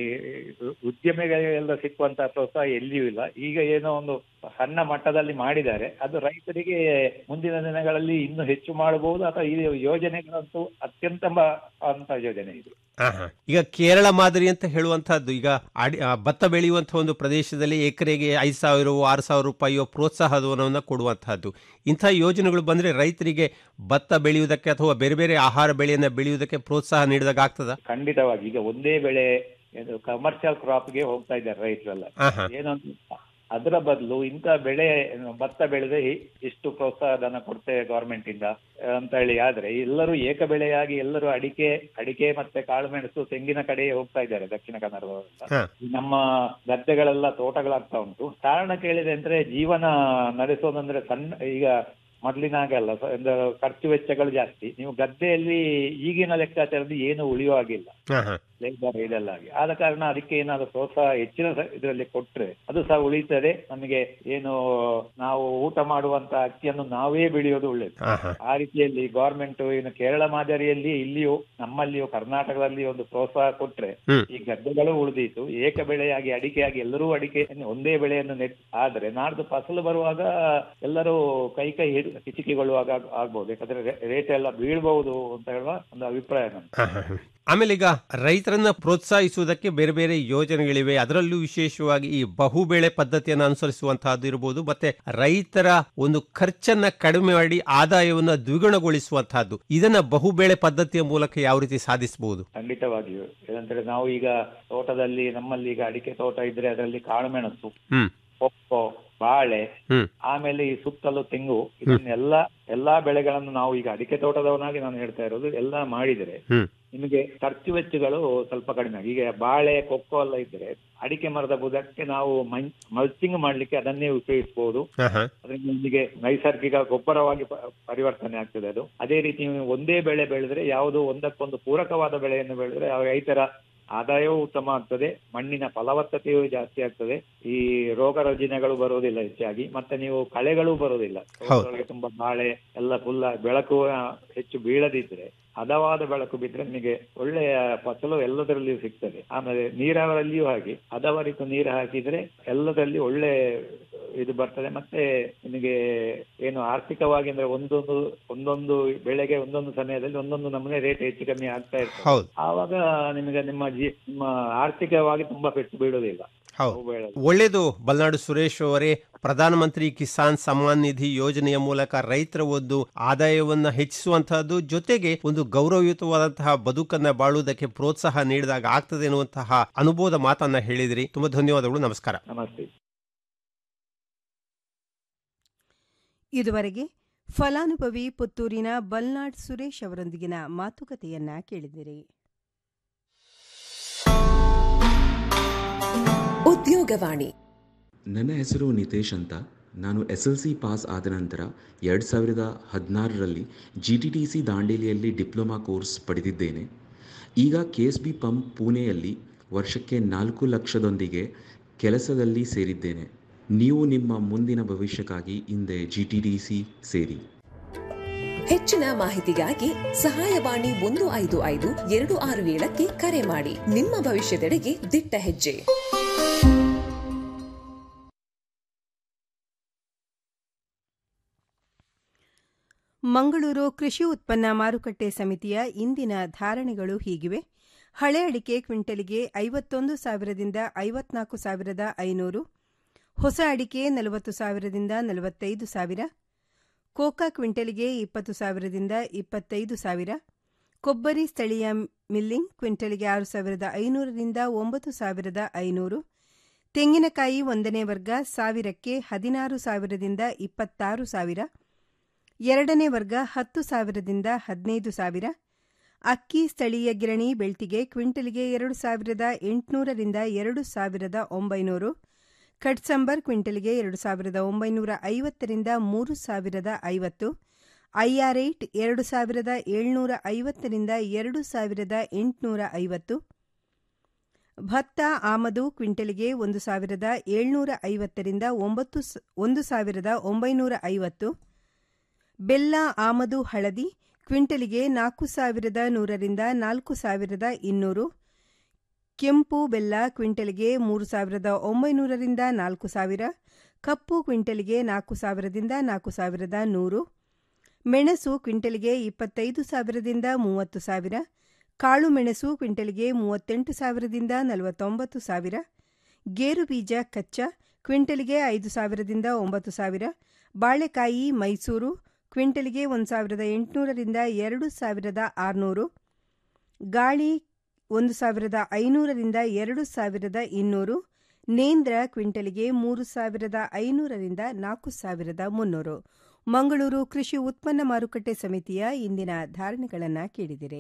Speaker 5: ಉದ್ಯಮಿಗಳಿಗೆಲ್ಲ ಸಿಕ್ಕುವಂತಹ ಪ್ರೋತ್ಸಾಹ ಎಲ್ಲಿಯೂ ಇಲ್ಲ ಈಗ ಏನೋ ಒಂದು ಸಣ್ಣ ಮಟ್ಟದಲ್ಲಿ ಮಾಡಿದ್ದಾರೆ ಅದು ರೈತರಿಗೆ ಮುಂದಿನ ದಿನಗಳಲ್ಲಿ ಇನ್ನೂ ಹೆಚ್ಚು ಮಾಡಬಹುದು ಅಥವಾ ಈ ಯೋಜನೆಗಳಂತೂ ಅತ್ಯಂತ ಮ- ಅಂತ ಯೋಜನೆ ಇದು
Speaker 4: ಹಾ, ಹಾ. ಈಗ ಕೇರಳ ಮಾದರಿ ಅಂತ ಹೇಳುವಂತಹದ್ದು ಈಗ ಅಡಿ ಆ, ಭತ್ತ ಬೆಳೆಯುವಂತಹ ಒಂದು ಪ್ರದೇಶದಲ್ಲಿ ಎಕರೆಗೆ ಐದು ಸಾವಿರ ಆರು ಸಾವಿರ ರೂಪಾಯಿಯೋ ಪ್ರೋತ್ಸಾಹ ಧನವನ್ನು ಕೊಡುವಂತಹದ್ದು ಇಂಥ ಯೋಜನೆಗಳು ಬಂದ್ರೆ ರೈತರಿಗೆ ಭತ್ತ ಬೆಳೆಯುವುದಕ್ಕೆ ಅಥವಾ ಬೇರೆ ಬೇರೆ ಆಹಾರ ಬೆಳೆಯನ್ನ ಬೆಳೆಯುವುದಕ್ಕೆ ಪ್ರೋತ್ಸಾಹ ನೀಡಿದಾಗ ಆಗ್ತದ
Speaker 5: ಖಂಡಿತವಾಗಿ ಈಗ ಒಂದೇ ಬೆಳೆ ಕಮರ್ಷಿಯಲ್ ಕ್ರಾಪ್ಗೆ ಹೋಗ್ತಾ ಇದ್ದಾರೆ ರೈತರೆಲ್ಲ
Speaker 4: ಹಾ ಹಾ
Speaker 5: ಏನು ಅಂತ ಅದರ ಬದಲು ಇಂಥ ಬೆಳೆ ಭತ್ತ ಬೆಳೆದ್ರೆ ಇ- ಇಷ್ಟು ಪ್ರೋತ್ಸಾಹ ಧನ ಕೊಡ್ತೇವೆ ಗವರ್ಮೆಂಟ್ ಇಂದ ಅಂತ ಹೇಳಿ ಆದ್ರೆ ಎಲ್ಲರೂ ಏಕ ಬೆಳೆಯಾಗಿ ಎಲ್ಲರೂ ಅಡಿಕೆ ಅಡಿಕೆ ಮತ್ತೆ ಕಾಳುಮೆಣಸು ತೆಂಗಿನ ಕಡೆಯೇ ಹೋಗ್ತಾ ಇದ್ದಾರೆ ದಕ್ಷಿಣ ಕನ್ನಡದವರೆಲ್ಲ
Speaker 4: ಹಾ
Speaker 5: ಈ ನಮ್ಮ ಗದ್ದೆಗಳೆಲ್ಲ ತೋಟಗಳಾಗ್ತಾ ಉಂಟು ಕಾರಣ ಕೇಳಿದೆ ಅಂದ್ರೆ ಜೀವನ ನಡೆಸೋದಂದ್ರೆ ಸಣ್ಣ ಈಗ ಮೊದಲಿನ ಹಾಗಲ್ಲ ಸ- ಒಂದು ಖರ್ಚು ವೆಚ್ಚಗಳು ಜಾಸ್ತಿ ನೀವು ಗದ್ದೆಯಲ್ಲಿ ಈಗಿನ ಲೆಕ್ಕಾಚಾರದಲ್ಲಿ ಏನು ಉಳಿಯುವ ಹಾಗಿಲ್ಲ
Speaker 4: ಹಾ ಹಾ
Speaker 5: ಲೇಬರ್ ಇದೆಲ್ಲ ಆಗಿ ಆದ ಕಾರಣ ಅದಕ್ಕೆ ಏನಾದ್ರು ಪ್ರೋತ್ಸಾಹ ಹೆಚ್ಚಿನ ಸ- ಇದರಲ್ಲಿ ಕೊಟ್ರೆ ಅದು ಸಹ ಉಳಿತದೆ ನಮಗೆ ಏನು ನಾವು ಊಟ ಮಾಡುವಂತ ಅಕ್ಕಿಯನ್ನು ನಾವೇ ಬೆಳೆಯೋದು ಒಳ್ಳೇದು
Speaker 4: ಹಾ ಹಾ
Speaker 5: ಆ ರೀತಿಯಲ್ಲಿ ಗವರ್ಮೆಂಟ್ ಏನು ಕೇರಳ ಮಾದರಿಯಲ್ಲಿ ಇಲ್ಲಿಯೂ ನಮ್ಮಲ್ಲಿಯೂ ಕರ್ನಾಟಕದಲ್ಲಿ ಒಂದು ಪ್ರೋತ್ಸಾಹ ಕೊಟ್ರೆ
Speaker 4: ಹ್ಮ್.
Speaker 5: ಈ ಗದ್ದೆಗಳು ಉಳಿದೀತು ಏಕ ಬೆಳೆಯಾಗಿ ಅಡಿಕೆಯಾಗಿ ಎಲ್ಲರೂ ಅಡಿಕೆ ಒಂದೇ ಬೆಳೆಯನ್ನು ನೆಟ್ ಆದ್ರೆ ನಾಡ್ದು ಫಸಲು ಬರುವಾಗ ಎಲ್ಲರೂ ಕೈ ಕೈ ಹಿಡ್ ಕಿಚಿಕಿಗೊಳ್ಳುವಾಗ ಆಗ್- ಆಗ್ಬೋದು ಯಾಕಂದ್ರೆ ರೇಟ್ ಎಲ್ಲ ಬೀಳ್ಬಹುದು ಅಂತ ಹೇಳುವ ಒಂದು ಅಭಿಪ್ರಾಯ ನಮ್ದು
Speaker 4: ಹಾ, ಹಾ, ಹಾ. ಆಮೇಲೆ ಈಗ ರೈತರನ್ನ ಪ್ರೋತ್ಸಾಹಿಸುವುದಕ್ಕೆ ಬೇರೆ ಬೇರೆ ಯೋಜನೆಗಳಿವೆ ಅದರಲ್ಲೂ ವಿಶೇಷವಾಗಿ ಈ ಬಹುಬೆಳೆ ಪದ್ಧತಿಯನ್ನು ಅನುಸರಿಸುವಂತಹದ್ದು ಇರಬಹುದು ಮತ್ತೆ ರೈತರ ಒಂದು ಖರ್ಚನ್ನ ಕಡಿಮೆ ಮಾಡಿ ಆದಾಯವನ್ನು ದ್ವಿಗುಣಗೊಳಿಸುವಂತಹದ್ದು ಇದನ್ನ ಬಹುಬೆಳೆ ಪದ್ಧತಿಯ ಮೂಲಕ ಯಾವ ರೀತಿ ಸಾಧಿಸಬಹುದು
Speaker 5: ಖಂಡಿತವಾಗಿಯೂ ಏನಂದ್ರೆ ನಾವು ಈಗ ತೋಟದಲ್ಲಿ ನಮ್ಮಲ್ಲಿ ಈಗ ಅಡಿಕೆ ತೋಟ ಇದ್ರೆ ಅದರಲ್ಲಿ ಕಾಳುಮೆಣಸು
Speaker 4: ಹ್ಮ್
Speaker 5: ಕೊಕ್ಕೋ ಬಾಳೆ
Speaker 4: ಹ್ಮ್
Speaker 5: ಆಮೇಲೆ ಈ ಸುತ್ತಲೂ ತೆಂಗು ಇದನ್ನೆಲ್ಲ ಎಲ್ಲಾ ಬೆಳೆಗಳನ್ನು ನಾವು ಈಗ ಅಡಿಕೆ ತೋಟದವನಾಗಿ ನಾನು ಹೇಳ್ತಾ ಇರೋದು ಎಲ್ಲ ಮಾಡಿದರೆ
Speaker 4: ಹ್ಮ್
Speaker 5: ನಿಮಗೆ ಖರ್ಚು ವೆಚ್ಚಗಳು ಸ್ವಲ್ಪ ಕಡಿಮೆ ಆಗಿ ಈಗ ಬಾಳೆ ಕೊಕ್ಕೋ ಎಲ್ಲ ಇದ್ರೆ ಅಡಿಕೆ ಮರದ ಬುಡಕ್ಕೆ ನಾವು ಮಲ್ಚಿಂಗ್ ಮಾಡ್ಲಿಕ್ಕೆ ಅದನ್ನೇ ಉಪಯೋಗಿಸಬಹುದು
Speaker 4: ಹಾ ಹಾ
Speaker 5: ಅದರಿಂದ ನಿಮಗೆ ನೈಸರ್ಗಿಕ ಗೊಬ್ಬರವಾಗಿ ಪ- ಪರಿವರ್ತನೆ ಆಗ್ತದೆ ಅದು ಅದೇ ರೀತಿ ನೀವು ಒಂದೇ ಬೆಳೆ ಬೆಳೆದ್ರೆ ಯಾವುದೋ ಒಂದಕ್ಕೊಂದು ಪೂರಕವಾದ ಬೆಳೆಯನ್ನು ಬೆಳೆದ್ರೆ ಆ ರೈತರ ಆದಾಯವೂ ಉತ್ತಮ ಆಗ್ತದೆ ಮಣ್ಣಿನ ಫಲವತ್ತತೆಯೂ ಜಾಸ್ತಿ ಆಗ್ತದೆ ಈ ರೋಗ ರುಜಿನಗಳು ಬರುವುದಿಲ್ಲ ಹೆಚ್ಚಾಗಿ ಮತ್ತೆ ನೀವು ಕಳೆಗಳು ಬರುವುದಿಲ್ಲ ತೋಟದೊಳಗೆ ತುಂಬಾ ಬಾಳೆ ಎಲ್ಲ ಫುಲ್ ಬೆಳಕು ಆ, ಹೆಚ್ಚು ಬೀಳದಿದ್ರೆ ಹದವಾದ ಬೆಳಕು ಬಿದ್ರೆ ನಿಮಗೆ ಒಳ್ಳೆಯ ಫಸಲು ಎಲ್ಲದರಲ್ಲಿಯೂ ಸಿಗ್ತದೆ ಆಮೇಲೆ ನೀರಾವರಿಯಲ್ಲಿಯೂ ಹಾಗೆ ಹದವರಿತು ನೀರು ಹಾಕಿದ್ರೆ ಎಲ್ಲದರಲ್ಲಿ ಒಳ್ಳೆ ಇದು ಬರ್ತದೆ ಮತ್ತೆ ನಿಮಗೆ ಏನು ಆರ್ಥಿಕವಾಗಿ ಅಂದ್ರೆ ಒಂದೊಂದು ಒಂದೊಂದು ಬೆಳೆಗೆ ಒಂದೊಂದು ಸಮಯದಲ್ಲಿ ಒಂದೊಂದು ನಮೂನೆ ರೇಟ್ ಹೆಚ್ಚು ಕಮ್ಮಿ ಆಗ್ತಾ ಇರ್ತದೆ
Speaker 4: ಹೌದು
Speaker 5: ಆವಾಗ ನಿಮಗೆ ನಿಮ್ಮ ಜೀ ನಿಮ್ಮ ಆರ್ಥಿಕವಾಗಿ ತುಂಬಾ ಪೆಟ್ಟು ಬೀಳುವುದಿಲ್ಲ
Speaker 4: ಹೌದು
Speaker 5: ಅವು ಬೆಳೆ
Speaker 4: ಒಳ್ಳೆಯದು ಬಲ್ನಾಡು ಸುರೇಶ್ ಅವರೇ ಪ್ರಧಾನಮಂತ್ರಿ ಕಿಸಾನ್ ಸಮ್ಮಾನ್ ನಿಧಿ ಯೋಜನೆಯ ಮೂಲಕ ರೈತರ ಒಂದು ಆದಾಯವನ್ನ ಹೆಚ್ಚಿಸುವಂತಹದ್ದು ಜೊತೆಗೆ ಒಂದು ಗೌರವಯುತವಾದಂತಹ ಬದುಕನ್ನ ಬಾಳುವುದಕ್ಕೆ ಪ್ರೋತ್ಸಾಹ ನೀಡಿದಾಗ ಆಗ್ತದೆ ಎನ್ನುವಂತಹ ಅನುಭವದ ಮಾತನ್ನ ಹೇಳಿದಿರಿ ತುಂಬಾ ಧನ್ಯವಾದಗಳು ನಮಸ್ಕಾರ
Speaker 5: ನಮಸ್ತೆ
Speaker 1: ಇದುವರೆಗೆ ಫಲಾನುಭವಿ ಪುತ್ತೂರಿನ ಬಲ್ನಾಡ್ ಸುರೇಶ್ ಅವರೊಂದಿಗಿನ ಮಾತುಕತೆಯನ್ನ ಕೇಳಿದಿರಿ
Speaker 6: ಉದ್ಯೋಗವಾಣಿ
Speaker 7: ನನ್ನ ಹೆಸರು ನಿತೇಶ್ ಅಂತ ನಾನು ಎಸ್ ಎಲ್ ಸಿ ಪಾಸ್ ಆದ ನಂತರ ಎರಡು ಸಾವಿರದ ಹದಿನಾರರಲ್ಲಿ ಜಿ ಟಿ ಟಿ ಸಿ ದಾಂಡೇಲಿಯಲ್ಲಿ ಡಿಪ್ಲೊಮಾ ಕೋರ್ಸ್ ಪಡೆದಿದ್ದೇನೆ ಈಗ ಕೆ ಎಸ್ ಬಿ ಪಂಪ್ ಪುಣೆಯಲ್ಲಿ ವರ್ಷಕ್ಕೆ ನಾಲ್ಕು ಲಕ್ಷದೊಂದಿಗೆ ಕೆಲಸದಲ್ಲಿ ಸೇರಿದ್ದೇನೆ ನೀವು ನಿಮ್ಮ ಮುಂದಿನ ಭವಿಷ್ಯಕ್ಕಾಗಿ ಹಿಂದೆ ಜಿ ಟಿ ಟಿ ಸಿ ಸೇರಿ
Speaker 6: ಹೆಚ್ಚಿನ ಮಾಹಿತಿಗಾಗಿ ಸಹಾಯವಾಣಿ ಒಂದು ಐದು ಐದು ಎರಡು ಆರು ಏಳಕ್ಕೆ ಕರೆ ಮಾಡಿ ನಿಮ್ಮ ಭವಿಷ್ಯದೆಡೆಗೆ ದಿಟ್ಟ ಹೆಜ್ಜೆ
Speaker 1: ಮಂಗಳೂರು ಕೃಷಿ ಉತ್ಪನ್ನ ಮಾರುಕಟ್ಟೆ ಸಮಿತಿಯ ಇಂದಿನ ಧಾರಣೆಗಳು ಹೀಗಿವೆ ಹಳೆ ಅಡಿಕೆ ಕ್ವಿಂಟಲಿಗೆ ಐವತ್ತೊಂದು ಸಾವಿರದಿಂದ ಐವತ್ನಾಲ್ಕು ಸಾವಿರದ ಐನೂರು ಹೊಸ ಅಡಿಕೆ ನಲವತ್ತು ಸಾವಿರದಿಂದ ನಲವತ್ತೈದು ಸಾವಿರ ಕೋಕಾ ಕ್ವಿಂಟಲಿಗೆ ಇಪ್ಪತ್ತು ಸಾವಿರದಿಂದ ಇಪ್ಪತ್ತೈದು ಸಾವಿರ ಕೊಬ್ಬರಿ ಸ್ಥಳೀಯ ಮಿಲ್ಲಿಂಗ್ ಕ್ವಿಂಟಲಿಗೆ ಆರು ಸಾವಿರದ ಐನೂರರಿಂದ ಒಂಬತ್ತು ಸಾವಿರದ ಐನೂರು ತೆಂಗಿನಕಾಯಿ ಒಂದನೇ ವರ್ಗ ಸಾವಿರಕ್ಕೆ ಹದಿನಾರು ಸಾವಿರದಿಂದ ಇಪ್ಪತ್ತಾರು ಸಾವಿರ ಎರಡನೇ ವರ್ಗ ಹತ್ತು ಸಾವಿರದಿಂದ ಹದಿನೈದು ಸಾವಿರ ಅಕ್ಕಿ ಸ್ಥಳೀಯ ಗಿರಣಿ ಬೆಳ್ತಿಗೆ ಕ್ವಿಂಟಲ್ಗೆ ಎರಡು ಸಾವಿರದ ಎಂಟುನೂರರಿಂದ ಎರಡು ಸಾವಿರದ ಒಂಬೈನೂರು ಕಟ್ಸಂಬರ್ ಕ್ವಿಂಟಲ್ಗೆ ಎರಡು ಸಾವಿರದ ಒಂಬೈನೂರ ಐವತ್ತರಿಂದ ಮೂರು ಸಾವಿರದ ಐವತ್ತು ಐಆರ್ ಏಟ್ ಎರಡು ಸಾವಿರದ ಏಳ್ನೂರ ಐವತ್ತರಿಂದ ಎರಡು ಸಾವಿರದ ಎಂಟುನೂರ ಐವತ್ತು ಭತ್ತ ಆಮದು ಕ್ವಿಂಟಲ್ಗೆ ಒಂದು ಸಾವಿರದ ಏಳ್ನೂರ ಐವತ್ತರಿಂದ ಒಂಬತ್ತು ಒಂದು ಸಾವಿರದ ಒಂಬೈನೂರ ಐವತ್ತು ಬೆಲ್ಲ ಆಮದು ಹಳದಿ ಕ್ವಿಂಟಲಿಗೆ ನಾಲ್ಕು ಸಾವಿರದ ನೂರರಿಂದ ನಾಲ್ಕು ಸಾವಿರದ ಇನ್ನೂರು ಕೆಂಪು ಬೆಲ್ಲ ಕ್ವಿಂಟಲ್ಗೆ ಮೂರು ಸಾವಿರದ ಒಂಬೈನೂರರಿಂದ ನಾಲ್ಕು ಸಾವಿರ ಕಪ್ಪು ಕ್ವಿಂಟಲ್ಗೆ ನಾಲ್ಕು ಸಾವಿರದಿಂದ ನಾಲ್ಕು ಸಾವಿರದ ನೂರು ಮೆಣಸು ಕ್ವಿಂಟಲ್ಗೆ ಇಪ್ಪತ್ತೈದು ಸಾವಿರದಿಂದ ಮೂವತ್ತು ಸಾವಿರ ಕಾಳು ಮೆಣಸು ಕ್ವಿಂಟಲ್ಗೆ ಮೂವತ್ತೆಂಟು ಸಾವಿರದಿಂದ ನಲವತ್ತೊಂಬತ್ತು ಸಾವಿರ ಗೇರು ಬೀಜ ಕಚ್ಚಾ ಕ್ವಿಂಟಲ್ಗೆ ಐದು ಸಾವಿರದಿಂದ ಒಂಬತ್ತು ಸಾವಿರ ಬಾಳೆಕಾಯಿ ಮೈಸೂರು ಕ್ವಿಂಟಲ್ಗೆ ಒಂದು ಸಾವಿರದ ಎಂಟುನೂರರಿಂದ ಎರಡು ಸಾವಿರದ ಆರುನೂರು ಗಾಳಿ ಒಂದು ಸಾವಿರದ ಐನೂರರಿಂದ ಎರಡು ಸಾವಿರದ ಇನ್ನೂರು ನೇಂದ್ರ ಕ್ವಿಂಟಲ್ಗೆ ಮೂರು ಸಾವಿರದ ಐನೂರರಿಂದ ನಾಲ್ಕು ಸಾವಿರದ ಮುನ್ನೂರು ಮಂಗಳೂರು ಕೃಷಿ ಉತ್ಪನ್ನ ಮಾರುಕಟ್ಟೆ ಸಮಿತಿಯ ಇಂದಿನ ಧಾರಣೆಗಳನ್ನು ಕೇಳಿದಿರಿ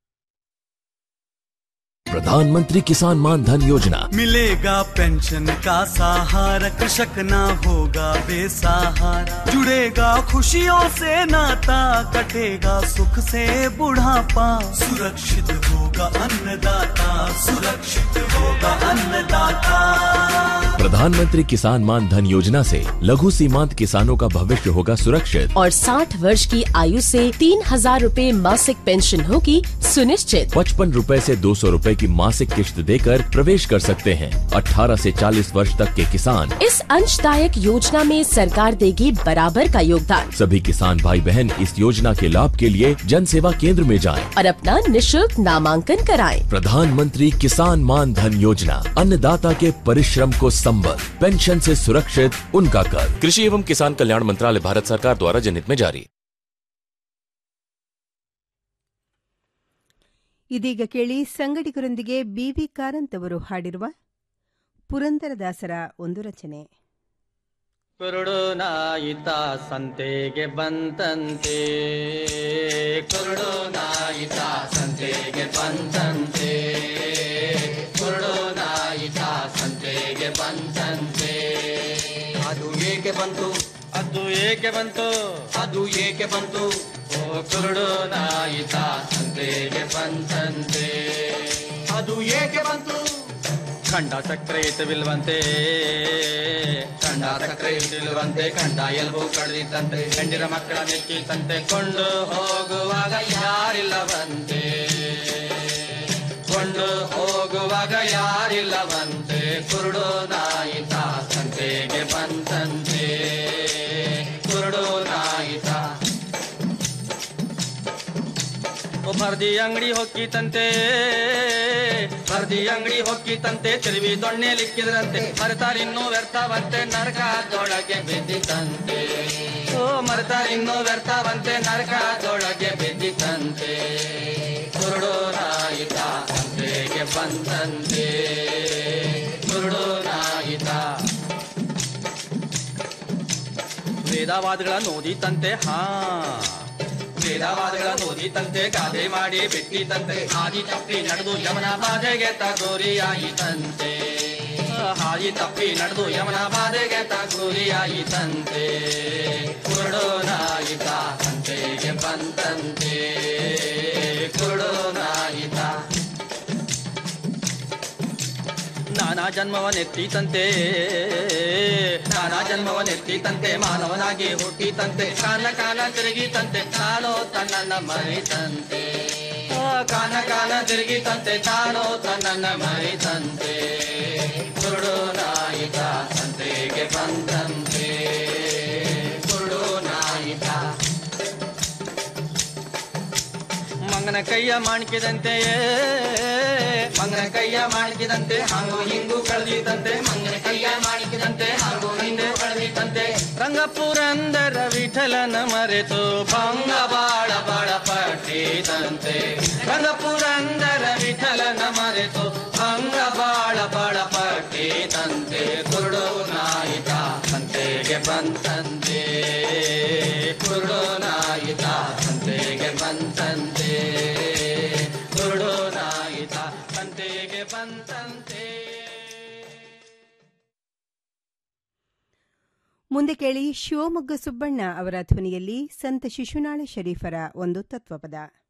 Speaker 8: प्रधानमंत्री किसान मान धन योजना
Speaker 9: मिलेगा पेंशन का सहारा कृषक ना होगा बेसहारा जुड़ेगा खुशियों से नाता कटेगा सुख से बुढ़ापा सुरक्षित होगा अन्नदाता सुरक्षित होगा अन्नदाता
Speaker 8: प्रधानमंत्री किसान मान धन योजना से लघु सीमांत किसानों का भविष्य होगा सुरक्षित
Speaker 10: और 60 वर्ष की आयु से तीन हजार रूपए मासिक पेंशन होगी सुनिश्चित
Speaker 8: पचपन रूपए से दो सौ रूपए की मासिक किश्त देकर प्रवेश कर सकते हैं 18 से 40 वर्ष तक के किसान
Speaker 10: इस अंशदायक योजना में सरकार देगी बराबर का योगदान
Speaker 8: सभी किसान भाई बहन इस योजना के लाभ के लिए जन सेवा केंद्र में जाएं।
Speaker 10: और अपना निशुल्क नामांकन कराएं।
Speaker 8: प्रधानमंत्री किसान मान धन योजना अन्नदाता के परिश्रम को संबल पेंशन से सुरक्षित उनका कर कृषि एवं किसान कल्याण मंत्रालय भारत सरकार द्वारा जनहित में जारी
Speaker 1: ಇದೀಗ ಕೇಳಿ ಸಂಗಡಿಗರೊಂದಿಗೆ ಬಿವಿ ಕಾರಂತ್ ಅವರು ಹಾಡಿರುವ ಪುರಂದರದಾಸರ ಒಂದು ರಚನೆ
Speaker 11: ಕುರುಡು ನಾಯಿತ ಸಂತೆಗೆ ಬಂತಂತೆ ಕುರುಡು ನಾಯಿತ ಸಂತೆಗೆ ಬಂತಂತೆ ಕುರುಡು ನಾಯಿತ ಸಂತೆಗೆ ಬಂತಂತೆ ಅದು ಏಕೆ ಬಂತು ಅದು ಏಕೆ ಬಂತು ಅದು ಏಕೆ ಬಂತು ಓ ಕುರುಡು ನಾಯಿತ ಸಂತೆಗೆ ಬಂತಂತೆ ಅದು ಏಕೆ ಬಂತು ಖಂಡ ಸಕ್ಕರೆ ಇತವಿಲ್ವಂತೆ ಖಂಡ ಸಕ್ಕರೆ ಇಟ್ಟಿಲ್ವಂತೆ ಖಂಡ ಎಲ್ಬು ಕಳೆದಿತ್ತಂತೆ ಗಂಡಿರ ಮಕ್ಕಳ ಮೆಚ್ಚಿತಂತೆ ಕೊಂಡು ಹೋಗುವಾಗ ಯಾರಿಲ್ಲವಂತೆ ಕೊಂಡು ಹೋಗುವಾಗ ಯಾರಿಲ್ಲವಂತೆ ಕುರುಡು ನಾಯಿತ ಸಂತೆಗೆ ಬಂತಂತೆ ಕುರುಡು ನಾಯಿತ ಭರ್ದಿ ಅಂಗಡಿ ಹೊಕ್ಕಿತಂತೆ ಭರ್ದಿ ಅಂಗಡಿ ಹೊಕ್ಕಿತಂತೆ ತಿರುವಿ ದೊಣ್ಣೆ ಲಿಕ್ಕಿದ್ರಂತೆ ಮರೆತಾರಿನ್ನೂ ವ್ಯರ್ಥವಂತೆ ನರಕದೊಳಗೆ ಬಿದ್ದಿತಂತೆ ಓ ಮರೆತಾರಿನ್ನೂ ವ್ಯರ್ಥವಂತೆ ನರಕದೊಳಗೆ ಬಿದ್ದಿತಂತೆ ಕುರುಡು ನಾಯಿತ ಸಂತೆಗೆ ಬಂತಂತೆ ಕುರುಡು ನಾಯಿತ ವೇದವಾದಗಳನ್ನು ಓದಿತಂತೆ ಹಾ ವೇದವಾದಗಳನ್ನು ಓದಿತಂತೆ ಗಾದೆ ಮಾಡಿ ಬಿಟ್ಟಿತಂತೆ ಹಾದಿ ತಪ್ಪಿ ನಡೆದು ಯಮನ ಬಾಧೆಗೆ ತಗೋರಿಯಾಯಿತಂತೆ ಹಾದಿ ತಪ್ಪಿ ನಡೆದು ಯಮನ ಬಾಧೆಗೆ ತಗೋರಿಯಾಯಿತಂತೆ ಕುರುಡು ನಾಯಿತ ಸಂತೆಗೆ ಬಂತಂತೆ ಕುರುಡು ನಾಯಿತ ನಾನಾ ಜನ್ಮವನ್ನೆತ್ತಿತಂತೆ ನಾನಾ ಜನ್ಮವನ್ನೆತ್ತಿತಂತೆ ಮಾನವನಾಗಿ ಹುಟ್ಟಿತಂತೆ ಕಾಲ ಕಾಲ ತಿರುಗಿತಂತೆ ತಾನೋ ತನ್ನನ್ನ ಮರಿತಂತೆ ಆ, ಕಾಲ ಕಾಲ ತಿರುಗಿತಂತೆ ತಾನೋ ತನ್ನನ್ನ ಮರಿತಂತೆ ಕುರುಡು ನಾಯಿತ ಸಂತೆಗೆ ಬಂದಂತೆ ಕುರುಡು ನಾಯಿತ ಮಂಗ ಮಂಗನ ಕೈಯ ಮಾಣಿಕಿದಂತೆಯೇ ಮಂಗನ ಕೈಯ ಮಾಣಿಕಿದಂತೆ ಹಾಂಗು ಹಿಂಗು ಕಳೆದಿದ್ದಂತೆ ಮಂಗನ ಕೈಯ ಮಾಣಿಕಿದಂತೆ ಹಾಂಗು ಹಿಂಗು ಕಳೆದಿದ್ದಂತೆ ರಂಗಪುರಂದರ ವಿಠಲನ ಮರೆತು ಭಂಗ ಬಾಳ ಬಾಳ ಪಟ್ಟಿದಂತೆ ರಂಗಪುರಂದರ ವಿಠಲನ ಮರೆತು ಭಂಗ ಬಾಳ ಬಾಳ ಪಟ್ಟಿದಂತೆ ಕುರುಡು ನಾಯಿತ ಸಂತೆಗೆ ಬಂತಂತೆ ಕುರುಡು ನಾಯಿತ ಸಂತೆಗೆ ಬಂತಂತೆ ಕುರುಡು ನಾಯಿತ ಸಂತೆಗೆ ಬಂತಂತೆ
Speaker 1: ಮುಂದೆ ಕೇಳಿ ಶಿವಮೊಗ್ಗ ಸುಬ್ಬಣ್ಣ ಅವರ ಧ್ವನಿಯಲ್ಲಿ ಸಂತ ಶಿಶುನಾಳ ಶರೀಫರ ಒಂದು ತತ್ವಪದ